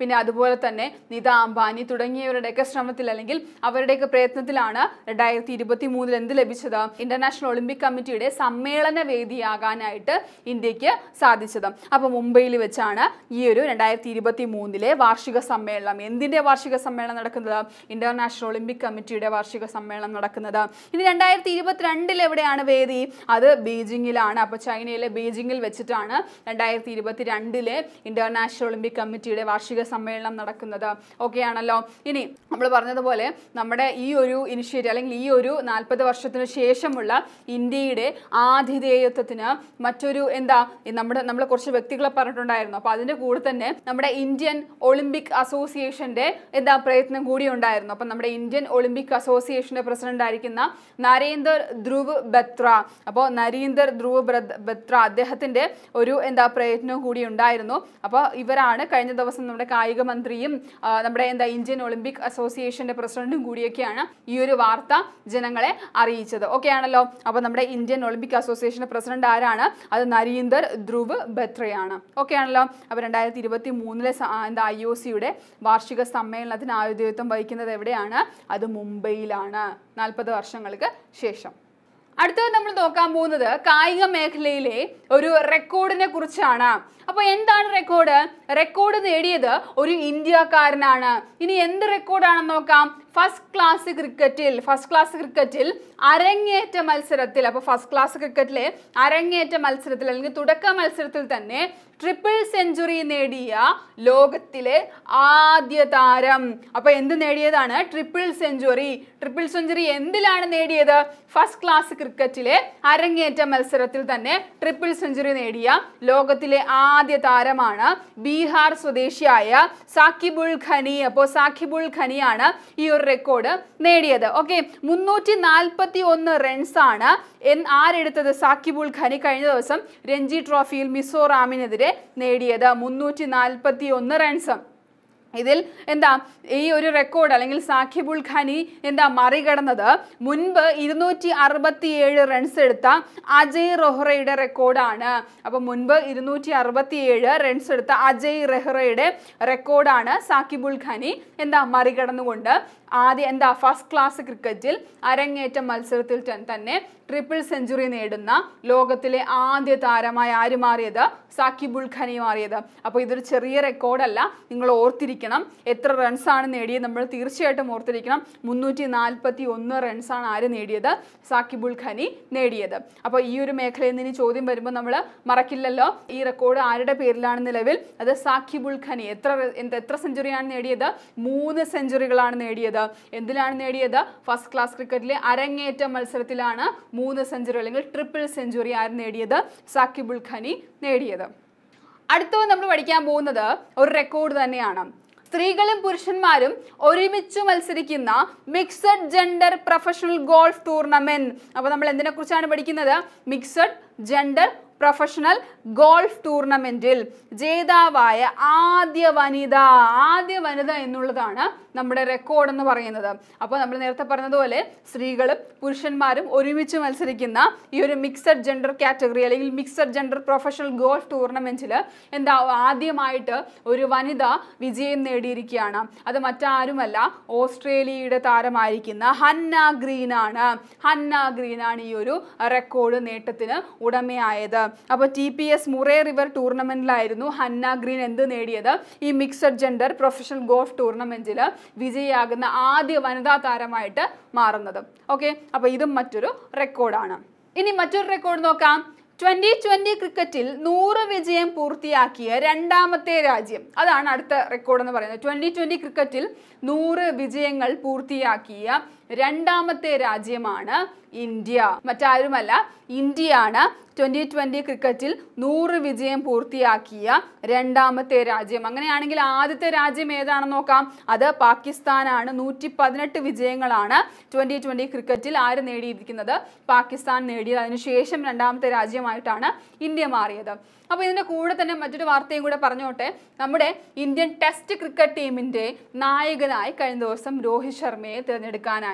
പിന്നെ അതുപോലെ തന്നെ നിത അംബാനി തുടങ്ങിയവരുടെയൊക്കെ ശ്രമത്തിൽ അല്ലെങ്കിൽ അവരുടെയൊക്കെ പ്രയത്നത്തിലാണ് രണ്ടായിരത്തി ഇരുപത്തി മൂന്നിൽ എന്ത് ലഭിച്ചത് ഇന്റർനാഷണൽ ഒളിമ്പിക് കമ്മിറ്റിയുടെ സമ്മേളന വേദിയാകാനായിട്ട് ഇന്ത്യക്ക് സാധിച്ചത് അപ്പോൾ മുംബൈയിൽ വെച്ചാണ് ഈ ഒരു രണ്ടായിരത്തി ഇരുപത്തി മൂന്നിലെ വാർഷിക സമ്മേളനം എന്തിന്റെ വാർഷിക സമ്മേളനം നടക്കുന്നത് ഇന്റർനാഷണൽ ഒളിമ്പിക് കമ്മിറ്റിയുടെ വാർഷിക സമ്മേളനം നടക്കുന്നത് ഇനി രണ്ടായിരത്തി ഇരുപത്തിരണ്ടിൽ എവിടെയാണ് വേദി അത് ബീജിങ്ങിലാണ് അപ്പോൾ ചൈനയിലെ ബീജിങ്ങിൽ വെച്ചിട്ടാണ് രണ്ടായിരത്തി ഇരുപത്തി രണ്ടിലെ ഇന്റർനാഷണൽ ഒളിമ്പിക് കമ്മിറ്റിയുടെ വാർഷിക സമ്മേളനം നടക്കുന്നത് ഓക്കെ ആണല്ലോ ഇനി നമ്മൾ പറഞ്ഞതുപോലെ നമ്മുടെ ഈ ഒരു ഇനിഷ്യേറ്റീവ് അല്ലെങ്കിൽ ഈ ഒരു നാൽപ്പത് വർഷത്തിന് ശേഷമുള്ള ഇന്ത്യയുടെ ആതിഥേയത്വത്തിന് മറ്റൊരു എന്താ ഈ നമ്മുടെ നമ്മൾ കുറച്ച് വ്യക്തികളെ പറഞ്ഞിട്ടുണ്ടായിരുന്നു അപ്പോൾ അതിന്റെ കൂടെ തന്നെ നമ്മുടെ ഇന്ത്യൻ ഒളിമ്പിക് അസോസിയേഷന്റെ എന്താ പ്രയത്നം കൂടി ഉണ്ടായിരുന്നു അപ്പം നമ്മുടെ ഇന്ത്യൻ ഒളിമ്പിക് അസോസിയേഷന്റെ പ്രസിഡന്റ് ആയിരിക്കുന്ന നരേന്ദർ ധ്രുവ് ബത്ര അപ്പോൾ നരീന്ദർ ധ്രുവ് ബ്രദ്- ബത്ര അദ്ദേഹത്തിന്റെ ഒരു എന്താ പ്രയത്നവും കൂടി ഉണ്ടായിരുന്നു അപ്പോൾ ഇവരാണ് കഴിഞ്ഞ ദിവസം നമ്മുടെ കായിക മന്ത്രിയും ആ, നമ്മുടെ എന്താ ഇന്ത്യൻ ഒളിമ്പിക് അസോസിയേഷന്റെ പ്രസിഡന്റും കൂടിയൊക്കെയാണ് ഈ ഒരു വാർത്ത ജനങ്ങളെ അറിയിച്ചത് ഓക്കെ ആണല്ലോ അപ്പോൾ നമ്മുടെ ഇന്ത്യൻ ഒളിമ്പിക് അസോസിയേഷന്റെ പ്രസിഡന്റ് ആരാണ് അത് നരീന്ദർ ധ്രുവ് ബത്രയാണ് ഓക്കെ ആണല്ലോ അപ്പോൾ രണ്ടായിരത്തി ഇരുപത്തി മൂന്നിലെ എന്താ ഐ ഒ സിയുടെ വാർഷിക സമ്മേളനത്തിന് ആയുധത്വം വഹിക്കുന്നത് എവിടെയാണ് അത് മുംബൈയിലാണ് നാൽപ്പത് വർഷങ്ങൾക്ക് ശേഷം അടുത്തത് നമ്മൾ നോക്കാൻ പോകുന്നത് കായിക മേഖലയിലെ ഒരു റെക്കോർഡിനെ കുറിച്ചാണ് അപ്പൊ എന്താണ് റെക്കോർഡ് റെക്കോർഡ് നേടിയത് ഒരു ഇന്ത്യക്കാരനാണ് ഇനി എന്ത് റെക്കോർഡാണെന്ന് നോക്കാം ഫസ്റ്റ് ക്ലാസ് ക്രിക്കറ്റിൽ ഫസ്റ്റ് ക്ലാസ് ക്രിക്കറ്റിൽ അരങ്ങേറ്റ മത്സരത്തിൽ അപ്പൊ ഫസ്റ്റ് ക്ലാസ് ക്രിക്കറ്റിലെ അരങ്ങേറ്റ മത്സരത്തിൽ അല്ലെങ്കിൽ തുടക്ക മത്സരത്തിൽ തന്നെ ട്രിപ്പിൾ സെഞ്ചുറി നേടിയ ലോകത്തിലെ ആദ്യ താരം അപ്പൊ എന്ത് നേടിയതാണ് ട്രിപ്പിൾ സെഞ്ചുറി ട്രിപ്പിൾ സെഞ്ചുറി എന്തിലാണ് നേടിയത് ഫസ്റ്റ് ക്ലാസ് ക്രിക്കറ്റിലെ അരങ്ങേറ്റ മത്സരത്തിൽ തന്നെ ട്രിപ്പിൾ സെഞ്ചുറി നേടിയ ലോകത്തിലെ ആദ്യ താരമാണ് ബീഹാർ സ്വദേശിയായ സാക്കിബുൾ ഖനി അപ്പോൾ സാക്കിബുൾ ഖനിയാണ് ഈ ഒരു റെക്കോർഡ് നേടിയത് ഓക്കെ മുന്നൂറ്റി നാൽപ്പത്തി ഒന്ന് റൺസ് ആണ് എൻ ആരെടുത്തത് സാക്കിബുൾ ഖനി കഴിഞ്ഞ ദിവസം രഞ്ജി ട്രോഫിയിൽ മിസോറാമിനെതിരെ നേടിയത് മുന്നൂറ്റി നാൽപ്പത്തി ഒന്ന് റൺസ് ഇതിൽ എന്താ ഈ ഒരു റെക്കോർഡ് അല്ലെങ്കിൽ സാഖിബുൾ ഖാനി എന്താ മറികടന്നത് മുൻപ് ഇരുന്നൂറ്റി അറുപത്തി ഏഴ് റൺസ് എടുത്ത അജയ് റൊഹ്റയുടെ റെക്കോർഡാണ് അപ്പൊ മുൻപ് ഇരുന്നൂറ്റി അറുപത്തി ഏഴ് റൺസ് എടുത്ത അജയ് റെഹ്റയുടെ റെക്കോർഡാണ് സാക്കിബുൾ ഖാനി എന്താ മറികടന്നുകൊണ്ട് ആദ്യ എന്താ ഫസ്റ്റ് ക്ലാസ് ക്രിക്കറ്റിൽ അരങ്ങേറ്റ മത്സരത്തിൽ ത- തന്നെ ട്രിപ്പിൾ സെഞ്ചുറി നേടുന്ന ലോകത്തിലെ ആദ്യ താരമായി ആര് മാറിയത് സാക്കിബുൾ ഖനി മാറിയത് അപ്പോൾ ഇതൊരു ചെറിയ റെക്കോർഡല്ല നിങ്ങൾ ഓർത്തിരിക്കണം എത്ര റൺസാണ് നേടിയത് നമ്മൾ തീർച്ചയായിട്ടും ഓർത്തിരിക്കണം മുന്നൂറ്റി നാൽപ്പത്തി ഒന്ന് റൺസാണ് ആര് നേടിയത് സാക്കിബുൾ ഖനി നേടിയത് അപ്പോൾ ഈ ഒരു മേഖലയിൽ നിന്ന് ഇനി ചോദ്യം വരുമ്പോൾ നമ്മൾ മറക്കില്ലല്ലോ ഈ റെക്കോർഡ് ആരുടെ പേരിലാണ് നിലവിൽ അത് സാക്കിബുൾ ഖനി എത്ര റെ- എന്ത് എത്ര സെഞ്ചുറിയാണ് നേടിയത് മൂന്ന് സെഞ്ചുറികളാണ് നേടിയത് എന്തിലാണ് നേടിയത് ഫസ്റ്റ് ക്ലാസ് ക്രിക്കറ്റിലെ അരങ്ങേറ്റ മത്സരത്തിലാണ് മൂന്ന് സെഞ്ചുറി അല്ലെങ്കിൽ ട്രിപ്പിൾ സെഞ്ചുറി ആര് നേടിയത് സാക്കിബുൾ ഖനി നേടിയത് അടുത്തത് നമ്മൾ പഠിക്കാൻ പോകുന്നത് ഒരു റെക്കോർഡ് തന്നെയാണ് സ്ത്രീകളും പുരുഷന്മാരും ഒരുമിച്ച് മത്സരിക്കുന്ന mixed gender professional golf tournament അപ്പോൾ നമ്മൾ എന്തിനെ കുറിച്ചാണ് പഠിക്കുന്നത് മിക്സഡ് ജെൻഡർ പ്രൊഫഷണൽ ഗോൾഫ് ടൂർണമെന്റിൽ ജേതാവായ ആദ്യ വനിത ആദ്യ വനിത എന്നുള്ളതാണ് നമ്മുടെ റെക്കോർഡ് എന്ന് പറയുന്നത് അപ്പോൾ നമ്മൾ നേരത്തെ പറഞ്ഞതുപോലെ സ്ത്രീകളും പുരുഷന്മാരും ഒരുമിച്ച് മത്സരിക്കുന്ന ഈ ഒരു മിക്സഡ് ജെൻഡർ കാറ്റഗറി അല്ലെങ്കിൽ മിക്സഡ് ജെൻഡർ പ്രൊഫഷണൽ ഗോൾഫ് ടൂർണമെന്റിൽ എന്താ ആദ്യമായിട്ട് ഒരു വനിത വിജയം നേടിയിരിക്കുകയാണ് അത് മറ്റാരുമല്ല ഓസ്ട്രേലിയയുടെ താരമായിരിക്കുന്ന ഹന്ന ഗ്രീൻ ആണ് ഹന്ന ഗ്രീൻ ആണ് ഈ ഒരു റെക്കോർഡ് നേട്ടത്തിന് ഉടമയായത് അപ്പോൾ T P S Murray River ടൂർണമെന്റിലായിരുന്നു ഹന്ന ഗ്രീൻ എന്ത് നേടിയത് ഈ മിക്സഡ് ജെൻഡർ പ്രൊഫഷണൽ ഗോൾഫ് ടൂർണമെന്റിൽ വിജയിയാകുന്ന ആദ്യ വനിതാ താരമായിട്ട് മാറുന്നത് ഓക്കെ അപ്പോൾ ഇതും മറ്റൊരു റെക്കോർഡാണ് ഇനി മറ്റൊരു റെക്കോർഡ് നോക്കാം ട്വന്റി ട്വന്റി ക്രിക്കറ്റിൽ നൂറ് വിജയം പൂർത്തിയാക്കിയ രണ്ടാമത്തെ രാജ്യം അതാണ് അടുത്ത റെക്കോർഡ് എന്ന് പറയുന്നത് ട്വന്റി ട്വന്റി ക്രിക്കറ്റിൽ നൂറ് വിജയങ്ങൾ പൂർത്തിയാക്കിയ രണ്ടാമത്തെ രാജ്യമാണ് ഇന്ത്യ മറ്റാരുമല്ല ഇന്ത്യയാണ് ട്വന്റി ട്വന്റി ക്രിക്കറ്റിൽ നൂറ് വിജയം പൂർത്തിയാക്കിയ രണ്ടാമത്തെ രാജ്യം അങ്ങനെയാണെങ്കിൽ ആദ്യത്തെ രാജ്യം ഏതാണെന്ന് നോക്കാം അത് പാകിസ്ഥാനാണ് നൂറ്റി പതിനെട്ട് വിജയങ്ങളാണ് ട്വന്റി ട്വന്റി ക്രിക്കറ്റിൽ ആര് നേടിയിരിക്കുന്നത് പാകിസ്ഥാൻ നേടിയത് അതിനുശേഷം രണ്ടാമത്തെ രാജ്യമായിട്ടാണ് ഇന്ത്യ മാറിയത് അപ്പോൾ ഇതിൻ്റെ കൂടെ തന്നെ മറ്റൊരു വാർത്തയും കൂടെ പറഞ്ഞോട്ടെ നമ്മുടെ ഇന്ത്യൻ ടെസ്റ്റ് ക്രിക്കറ്റ് ടീമിൻ്റെ നായകനായി കഴിഞ്ഞ ദിവസം രോഹിത് ശർമ്മയെ തിരഞ്ഞെടുക്കാനായിട്ട്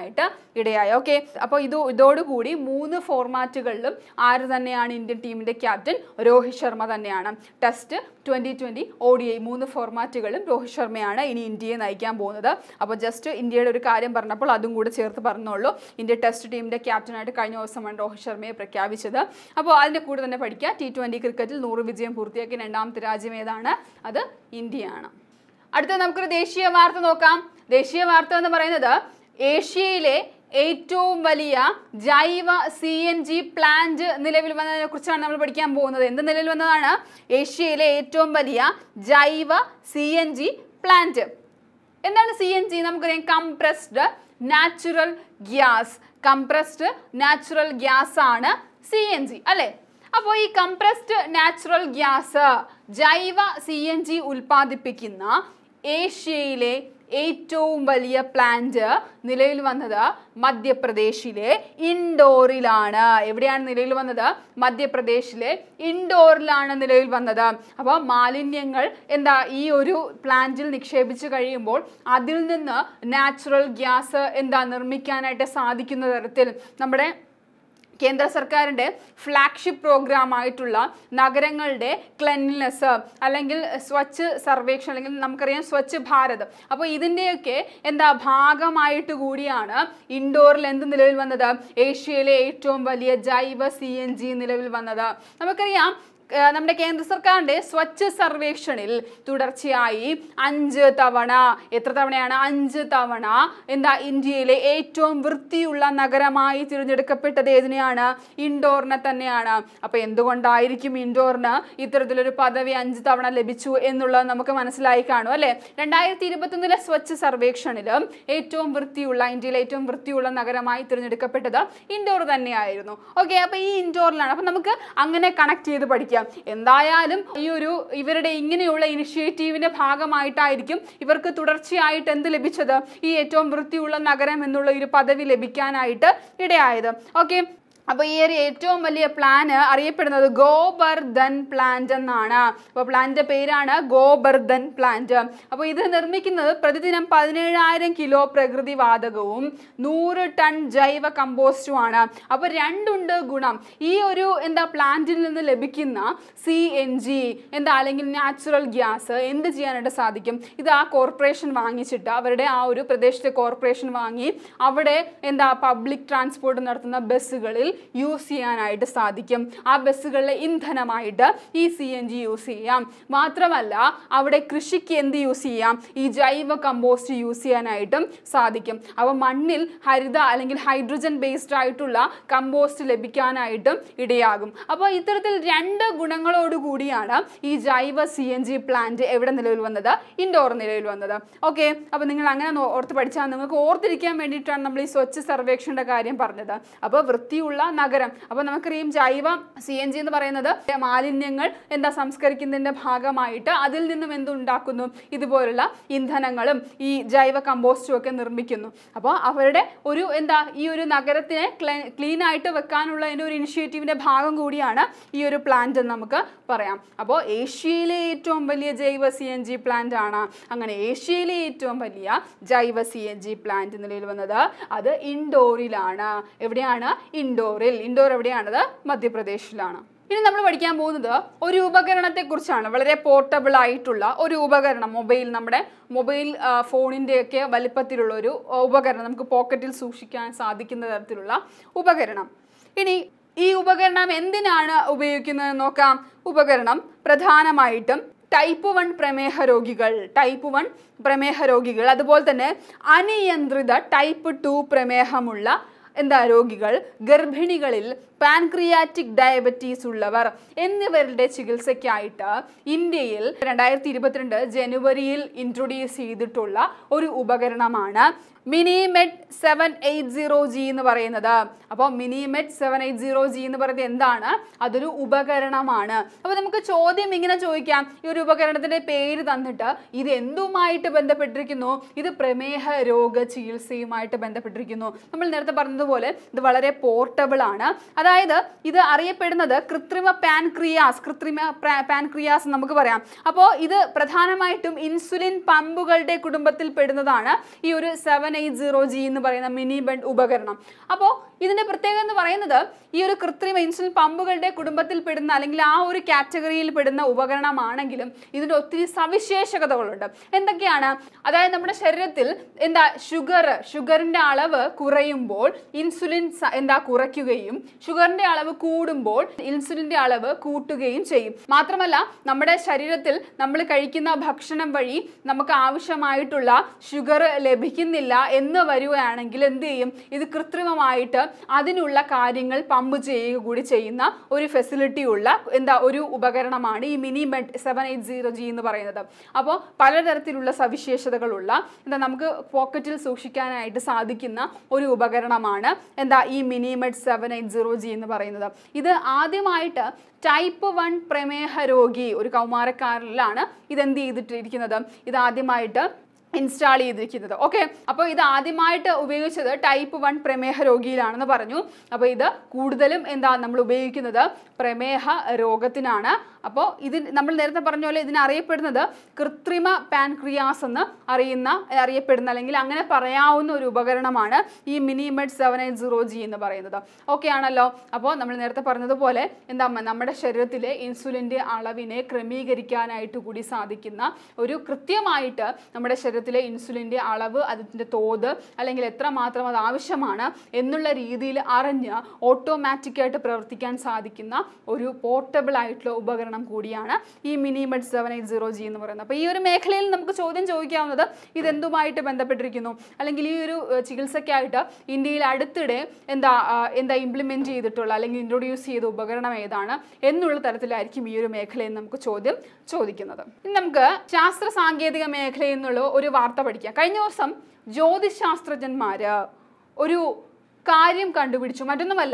നിർമ്മിക്കാനായിട്ട് ഇടയായി ഓക്കെ അപ്പോൾ ഇത് ഇതോടുകൂടി മൂന്ന് ഫോർമാറ്റുകളിലും ആര് തന്നെയാണ് ഇന്ത്യൻ ടീമിന്റെ ക്യാപ്റ്റൻ രോഹിത് ശർമ്മ തന്നെയാണ് test twenty twenty O D I മൂന്ന് ഫോർമാറ്റുകളും രോഹിത് ശർമ്മയാണ് ഇനി ഇന്ത്യയെ നയിക്കാൻ പോകുന്നത് അപ്പോൾ ജസ്റ്റ് ഇന്ത്യയുടെ ഒരു കാര്യം പറഞ്ഞപ്പോൾ അതും കൂടെ ചേർത്ത് പറഞ്ഞോളൂ ഇന്ത്യ ടെസ്റ്റ് ടീമിന്റെ ക്യാപ്റ്റനായിട്ട് കഴിഞ്ഞ ദിവസമാണ് രോഹിത് ശർമ്മയെ പ്രഖ്യാപിച്ചത് അപ്പോൾ അതിന്റെ കൂടെ തന്നെ പഠിക്കുക ടി ട്വന്റി ക്രിക്കറ്റിൽ നൂറ് വിജയം പൂർത്തിയാക്കിയ രണ്ടാമത്തെ രാജ്യം ഏതാണ് അത് ഇന്ത്യയാണ് അടുത്ത നമുക്കൊരു ദേശീയ വാർത്ത നോക്കാം ദേശീയ വാർത്ത എന്ന് പറയുന്നത് ഏഷ്യയിലെ ഏറ്റവും വലിയ ജൈവ സി എൻ ജി പ്ലാന്റ് നിലവിൽ വന്നതിനെ കുറിച്ചാണ് നമ്മൾ പഠിക്കാൻ പോകുന്നത് എന്ത് നിലവിൽ വന്നതാണ് ഏഷ്യയിലെ ഏറ്റവും വലിയ ജൈവ സി എൻ ജി പ്ലാന്റ് എന്താണ് സി എൻ ജി നമുക്കറിയാം compressed natural gas compressed natural gas ആണ് സി എൻ ജി അല്ലേ അപ്പോൾ ഈ കംപ്രസ്ഡ് നാച്ചുറൽ ഗ്യാസ് ജൈവ സി എൻ ജി ഉൽപ്പാദിപ്പിക്കുന്ന ഏഷ്യയിലെ ഏറ്റവും വലിയ പ്ലാന്റ് നിലവിൽ വന്നത് മധ്യപ്രദേശിലെ ഇൻഡോറിലാണ് എവിടെയാണ് നിലവിൽ വന്നത് മധ്യപ്രദേശിലെ ഇൻഡോറിലാണ് നിലവിൽ വന്നത് അപ്പോൾ മാലിന്യങ്ങൾ എന്താ ഈ ഒരു പ്ലാന്റിൽ നിക്ഷേപിച്ച് കഴിയുമ്പോൾ അതിൽ നിന്ന് നാച്ചുറൽ ഗ്യാസ് എന്താ നിർമ്മിക്കാനായിട്ട് സാധിക്കുന്ന തരത്തിൽ നമ്മുടെ കേന്ദ്ര സർക്കാരിൻ്റെ ഫ്ലാഗ്ഷിപ്പ് പ്രോഗ്രാം ആയിട്ടുള്ള നഗരങ്ങളുടെ ക്ലെൻലിനെസ് അല്ലെങ്കിൽ സ്വച്ഛ് സർവേക്ഷൺ അല്ലെങ്കിൽ നമുക്കറിയാം സ്വച്ഛ് ഭാരത് അപ്പോൾ ഇതിൻ്റെയൊക്കെ എന്താ ഭാഗമായിട്ട് കൂടിയാണ് ഇൻഡോറിൽ എന്ത് നിലവിൽ വന്നത് ഏഷ്യയിലെ ഏറ്റവും വലിയ ജൈവ സി എൻ ജി നിലവിൽ വന്നത് നമുക്കറിയാം ഏഹ് നമ്മുടെ കേന്ദ്ര സർക്കാരിന്റെ സ്വച്ഛ് സർവേക്ഷണിൽ തുടർച്ചയായി അഞ്ച് തവണ എത്ര തവണയാണ് അഞ്ച് തവണ എന്താ ഇന്ത്യയിലെ ഏറ്റവും വൃത്തിയുള്ള നഗരമായി തിരഞ്ഞെടുക്കപ്പെട്ടത് ഏതിനെയാണ് ഇൻഡോറിനെ തന്നെയാണ് അപ്പൊ എന്തുകൊണ്ടായിരിക്കും ഇൻഡോറിന് ഇത്തരത്തിലൊരു പദവി അഞ്ച് തവണ ലഭിച്ചു എന്നുള്ളത് നമുക്ക് മനസ്സിലായി കാണും അല്ലെ രണ്ടായിരത്തി ഇരുപത്തൊന്നിലെ സ്വച്ഛ് സർവേക്ഷണിൽ ഏറ്റവും വൃത്തിയുള്ള ഇന്ത്യയിലെ ഏറ്റവും വൃത്തിയുള്ള നഗരമായി തിരഞ്ഞെടുക്കപ്പെട്ടത് ഇൻഡോർ തന്നെയായിരുന്നു ഓക്കെ അപ്പൊ ഈ ഇൻഡോറിലാണ് അപ്പൊ നമുക്ക് അങ്ങനെ കണക്ട് ചെയ്ത് പഠിക്കാം എന്തായാലും ഈ ഒരു ഇവരുടെ ഇങ്ങനെയുള്ള ഇനിഷ്യേറ്റീവിന്റെ ഭാഗമായിട്ടായിരിക്കും ഇവർക്ക് തുടർച്ചയായിട്ട് എന്ത് ലഭിച്ചത് ഈ ഏറ്റവും വൃത്തിയുള്ള നഗരം എന്നുള്ള ഒരു പദവി ലഭിക്കാനായിട്ട് ഇടയായത് ഓക്കെ അപ്പോൾ ഈ ഒരു ഏറ്റവും വലിയ പ്ലാന് അറിയപ്പെടുന്നത് ഗോബർധൻ പ്ലാന്റ് എന്നാണ് അപ്പോൾ പ്ലാന്റിന്റെ പേരാണ് ഗോബർധൻ പ്ലാന്റ് അപ്പോൾ ഇത് നിർമ്മിക്കുന്നത് പ്രതിദിനം പതിനേഴായിരം കിലോ പ്രകൃതി വാതകവും നൂറ് ടൺ ജൈവ കമ്പോസ്റ്റുമാണ് അപ്പോൾ രണ്ടുണ്ട് ഗുണം ഈ ഒരു എന്താ പ്ലാന്റിൽ നിന്ന് ലഭിക്കുന്ന സി എൻ ജി എന്താ അല്ലെങ്കിൽ നാച്ചുറൽ ഗ്യാസ് എന്ത് ചെയ്യാനായിട്ട് സാധിക്കും ഇത് ആ കോർപ്പറേഷൻ വാങ്ങിച്ചിട്ട് അവരുടെ ആ ഒരു പ്രദേശത്തെ കോർപ്പറേഷൻ വാങ്ങി അവിടെ എന്താ പബ്ലിക് ട്രാൻസ്പോർട്ട് നടത്തുന്ന ബസ്സുകളിൽ യൂസ് ചെയ്യാനായിട്ട് സാധിക്കും ആ ബസ്സുകളിലെ ഇന്ധനമായിട്ട് ഈ സി എൻ ജി യൂസ് ചെയ്യാം മാത്രമല്ല അവിടെ കൃഷിക്ക് എന്ത് യൂസ് ചെയ്യാം ഈ ജൈവ കമ്പോസ്റ്റ് യൂസ് ചെയ്യാനായിട്ടും സാധിക്കും അപ്പോൾ മണ്ണിൽ ഹരിത അല്ലെങ്കിൽ ഹൈഡ്രജൻ ബേസ്ഡ് ആയിട്ടുള്ള കമ്പോസ്റ്റ് ലഭിക്കാനായിട്ടും ഇടയാകും അപ്പോൾ ഇത്തരത്തിൽ രണ്ട് ഗുണങ്ങളോട് കൂടിയാണ് ഈ ജൈവ സി എൻ ജി പ്ലാന്റ് എവിടെ നിലവിൽ വന്നത് ഇൻഡോർ നിലവിൽ വന്നത് ഓക്കെ അപ്പോൾ നിങ്ങൾ അങ്ങനെ നോ- ഓർത്ത് പഠിച്ചാൽ നിങ്ങൾക്ക് ഓർത്തിരിക്കാൻ വേണ്ടിയിട്ടാണ് നമ്മൾ ഈ സ്വച്ഛ് സർവേക്ഷണയുടെ കാര്യം പറഞ്ഞത് അപ്പോൾ വൃത്തിയുള്ള നഗരം അപ്പോൾ നമുക്കറിയാം ജൈവ സി എൻ ജി എന്ന് പറയുന്നത് മാലിന്യങ്ങൾ എന്താ സംസ്കരിക്കുന്നതിൻ്റെ ഭാഗമായിട്ട് അതിൽ നിന്നും എന്തുണ്ടാക്കുന്നു ഇതുപോലുള്ള ഇന്ധനങ്ങളും ഈ ജൈവ കമ്പോസ്റ്റും ഒക്കെ നിർമ്മിക്കുന്നു അപ്പോൾ അവരുടെ ഒരു എന്താ ഈ ഒരു നഗരത്തിനെ ക്ലീൻ ആയിട്ട് വെക്കാനുള്ള അതിൻ്റെ ഒരു ഇനിഷ്യേറ്റീവിൻ്റെ ഭാഗം കൂടിയാണ് ഈ ഒരു പ്ലാന്റ് എന്ന് നമുക്ക് പറയാം അപ്പോൾ ഏഷ്യയിലെ ഏറ്റവും വലിയ ജൈവ സി എൻ ജി പ്ലാന്റ് ആണ് അങ്ങനെ ഏഷ്യയിലെ ഏറ്റവും വലിയ ജൈവ സി എൻ ജി പ്ലാന്റ് നിലവിൽ വന്നത് അത് ഇൻഡോറിലാണ് എവിടെയാണ് ഇൻഡോറിൽ ഇൻഡോർ എവിടെയാണത് മധ്യപ്രദേശിലാണ് ഇനി നമ്മൾ പഠിക്കാൻ പോകുന്നത് ഒരു ഉപകരണത്തെ കുറിച്ചാണ് വളരെ പോർട്ടബിൾ ആയിട്ടുള്ള ഒരു ഉപകരണം മൊബൈൽ നമ്മുടെ മൊബൈൽ ഫോണിൻ്റെ ഒക്കെ വലിപ്പത്തിലുള്ള ഒരു ആ, ഉപകരണം നമുക്ക് പോക്കറ്റിൽ സൂക്ഷിക്കാൻ സാധിക്കുന്ന തരത്തിലുള്ള ഉപകരണം ഇനി ഈ ഉപകരണം എന്തിനാണ് ഉപയോഗിക്കുന്നത് നോക്കാം ഉപകരണം പ്രധാനമായിട്ടും ടൈപ്പ് വൺ പ്രമേഹ രോഗികൾ ടൈപ്പ് വൺ പ്രമേഹ രോഗികൾ അതുപോലെ തന്നെ അനിയന്ത്രിത ടൈപ്പ് ടു പ്രമേഹമുള്ള എന്താ രോഗികൾ ഗർഭിണികളിൽ പാൻക്രിയാറ്റിക് ഡയബറ്റീസ് ഉള്ളവർ എന്നിവരുടെ ചികിത്സയ്ക്കായിട്ട് ഇന്ത്യയിൽ രണ്ടായിരത്തി ഇരുപത്തിരണ്ട് ജനുവരിയിൽ ഇൻട്രൊഡ്യൂസ് ചെയ്തിട്ടുള്ള ഒരു ഉപകരണമാണ് MiniMed seven eight zero G എന്ന് പറയുന്നത് അപ്പോൾ MiniMed seven eight zero G എന്ന് പറയുന്നത് എന്താണ് അതൊരു ഉപകരണമാണ് അപ്പോൾ നമുക്ക് ചോദ്യം ഇങ്ങനെ ചോദിക്കാം ഈ ഒരു ഉപകരണത്തിന്റെ പേര് തന്നിട്ട് ഇത് എന്തുമായിട്ട് ബന്ധപ്പെട്ടിരിക്കുന്നു ഇത് പ്രമേഹ രോഗ ചികിത്സയുമായിട്ട് ബന്ധപ്പെട്ടിരിക്കുന്നു നമ്മൾ നേരത്തെ പറഞ്ഞതുപോലെ ഇത് വളരെ പോർട്ടബിൾ ആണ് അതായത് ഇത് അറിയപ്പെടുന്നത് കൃത്രിമ പാൻക്രിയാസ് കൃത്രിമ പാൻക്രിയാസ് നമുക്ക് പറയാം അപ്പോൾ ഇത് പ്രധാനമായിട്ടും ഇൻസുലിൻ പമ്പുകളുടെ കുടുംബത്തിൽ പെടുന്നതാണ് ഈ ഒരു സെവൻ എയ്റ്റ് സീറോ ജി എന്ന് പറയുന്ന മിനി ബെഡ് ഉപകരണം അപ്പോൾ ഇതിന്റെ പ്രത്യേകത എന്ന് പറയുന്നത് ഈ ഒരു കൃത്രിമ ഇൻസുലിൻ പമ്പുകളുടെ കുടുംബത്തിൽ പെടുന്ന അല്ലെങ്കിൽ ആ ഒരു കാറ്റഗറിയിൽ പെടുന്ന ഉപകരണമാണെങ്കിലും ഇതിന്റെ ഒത്തിരി സവിശേഷതകളുണ്ട് എന്തൊക്കെയാണ് അതായത് നമ്മുടെ ശരീരത്തിൽ എന്താ ഷുഗർ ഷുഗറിന്റെ അളവ് കുറയുമ്പോൾ ഇൻസുലിൻ സ- എന്താ കുറയ്ക്കുകയും ഷുഗറിന്റെ അളവ് കൂടുമ്പോൾ ഇൻസുലിന്റെ അളവ് കൂട്ടുകയും ചെയ്യും മാത്രമല്ല നമ്മുടെ ശരീരത്തിൽ നമ്മൾ കഴിക്കുന്ന ഭക്ഷണം വഴി നമുക്ക് ആവശ്യമായിട്ടുള്ള ഷുഗർ ലഭിക്കുന്നില്ല എന്ന് വരുകയാണെങ്കിൽ എന്ത് ചെയ്യും ഇത് കൃത്രിമമായിട്ട് അതിനുള്ള കാര്യങ്ങൾ പമ്പ് ചെയ്യുക കൂടി ചെയ്യുന്ന ഒരു ഫെസിലിറ്റി ഉള്ള എന്താ ഒരു ഉപകരണമാണ് ഈ MiniMed seven eight zero G എന്ന് പറയുന്നത് അപ്പോൾ പലതരത്തിലുള്ള സവിശേഷതകളുള്ള എന്താ നമുക്ക് പോക്കറ്റിൽ സൂക്ഷിക്കാനായിട്ട് സാധിക്കുന്ന ഒരു ഉപകരണമാണ് എന്താ ഈ MiniMed seven eight zero G എന്ന് പറയുന്നത് ഇത് ആദ്യമായിട്ട് ടൈപ്പ് വൺ പ്രമേഹ രോഗി ഒരു കൗമാരക്കാരിലാണ് ഇതെന്ത് ചെയ്തിട്ടിരിക്കുന്നത് ഇത് ആദ്യമായിട്ട് ഇൻസ്റ്റാൾ ചെയ്തിരിക്കുന്നത് ഓക്കെ അപ്പോൾ ഇത് ആദ്യമായിട്ട് ഉപയോഗിച്ചത് ടൈപ്പ് വൺ പ്രമേഹ രോഗിയിലാണെന്ന് പറഞ്ഞു അപ്പോൾ ഇത് കൂടുതലും എന്താ നമ്മൾ ഉപയോഗിക്കുന്നത് പ്രമേഹ രോഗത്തിനാണ് അപ്പോൾ ഇത് നമ്മൾ നേരത്തെ പറഞ്ഞ പോലെ ഇതിനെ അറിയപ്പെടുന്നത് കൃത്രിമ പാൻക്രിയാസ് എന്ന് അറിയുന്ന അറിയപ്പെടുന്ന അല്ലെങ്കിൽ അങ്ങനെ പറയാവുന്ന ഒരു ഉപകരണമാണ് ഈ MiniMed seven eight zero G എന്ന് പറയുന്നത് ഓക്കെ ആണല്ലോ അപ്പോൾ നമ്മൾ നേരത്തെ പറഞ്ഞതുപോലെ എന്താ നമ്മുടെ ശരീരത്തിലെ ഇൻസുലിൻ്റെ അളവിനെ ക്രമീകരിക്കാനായിട്ട് കൂടി സാധിക്കുന്ന ഒരു കൃത്യമായിട്ട് നമ്മുടെ ശരീരത്തിലെ ഇൻസുലിൻ്റെ അളവ് അതിൻ്റെ തോത് അല്ലെങ്കിൽ എത്രമാത്രം അത് ആവശ്യമാണ് എന്നുള്ള രീതിയിൽ അറിഞ്ഞ് ഓട്ടോമാറ്റിക്കായിട്ട് പ്രവർത്തിക്കാൻ സാധിക്കുന്ന ഒരു പോർട്ടബിൾ ആയിട്ടുള്ള ഉപകരണം കൂടിയാണ് ഈ MiniMed seven eight zero G എന്ന് പറയുന്നത് അപ്പോൾ ഈ ഒരു മേഖലയിൽ നമുക്ക് ചോദ്യം ചോദിക്കാവുന്നത് ഇതെന്തുമായിട്ട് ബന്ധപ്പെട്ടിരിക്കുന്നു അല്ലെങ്കിൽ ഈ ഒരു ഏഹ്, ചികിത്സയ്ക്കായിട്ട് ഇന്ത്യയിൽ അടുത്തിടെ എന്താ ആ, എന്താ ഇംപ്ലിമെൻറ്റ് ചെയ്തിട്ടുള്ള അല്ലെങ്കിൽ ഇൻട്രൊഡ്യൂസ് ചെയ്ത ഉപകരണം ഏതാണ് എന്നുള്ള തരത്തിലായിരിക്കും ഈ ഒരു മേഖലയിൽ നമുക്ക് ചോദ്യം ചോദിക്കുന്നത് ഇനി നമുക്ക് ശാസ്ത്ര സാങ്കേതിക മേഖലയിൽ നിന്നുള്ള ഒരു വാർത്ത പഠിക്കാം കഴിഞ്ഞ ദിവസം ജ്യോതിശാസ്ത്രജ്ഞന്മാര് ഒരു കാര്യം കണ്ടുപിടിച്ചു മറ്റൊന്നുമല്ല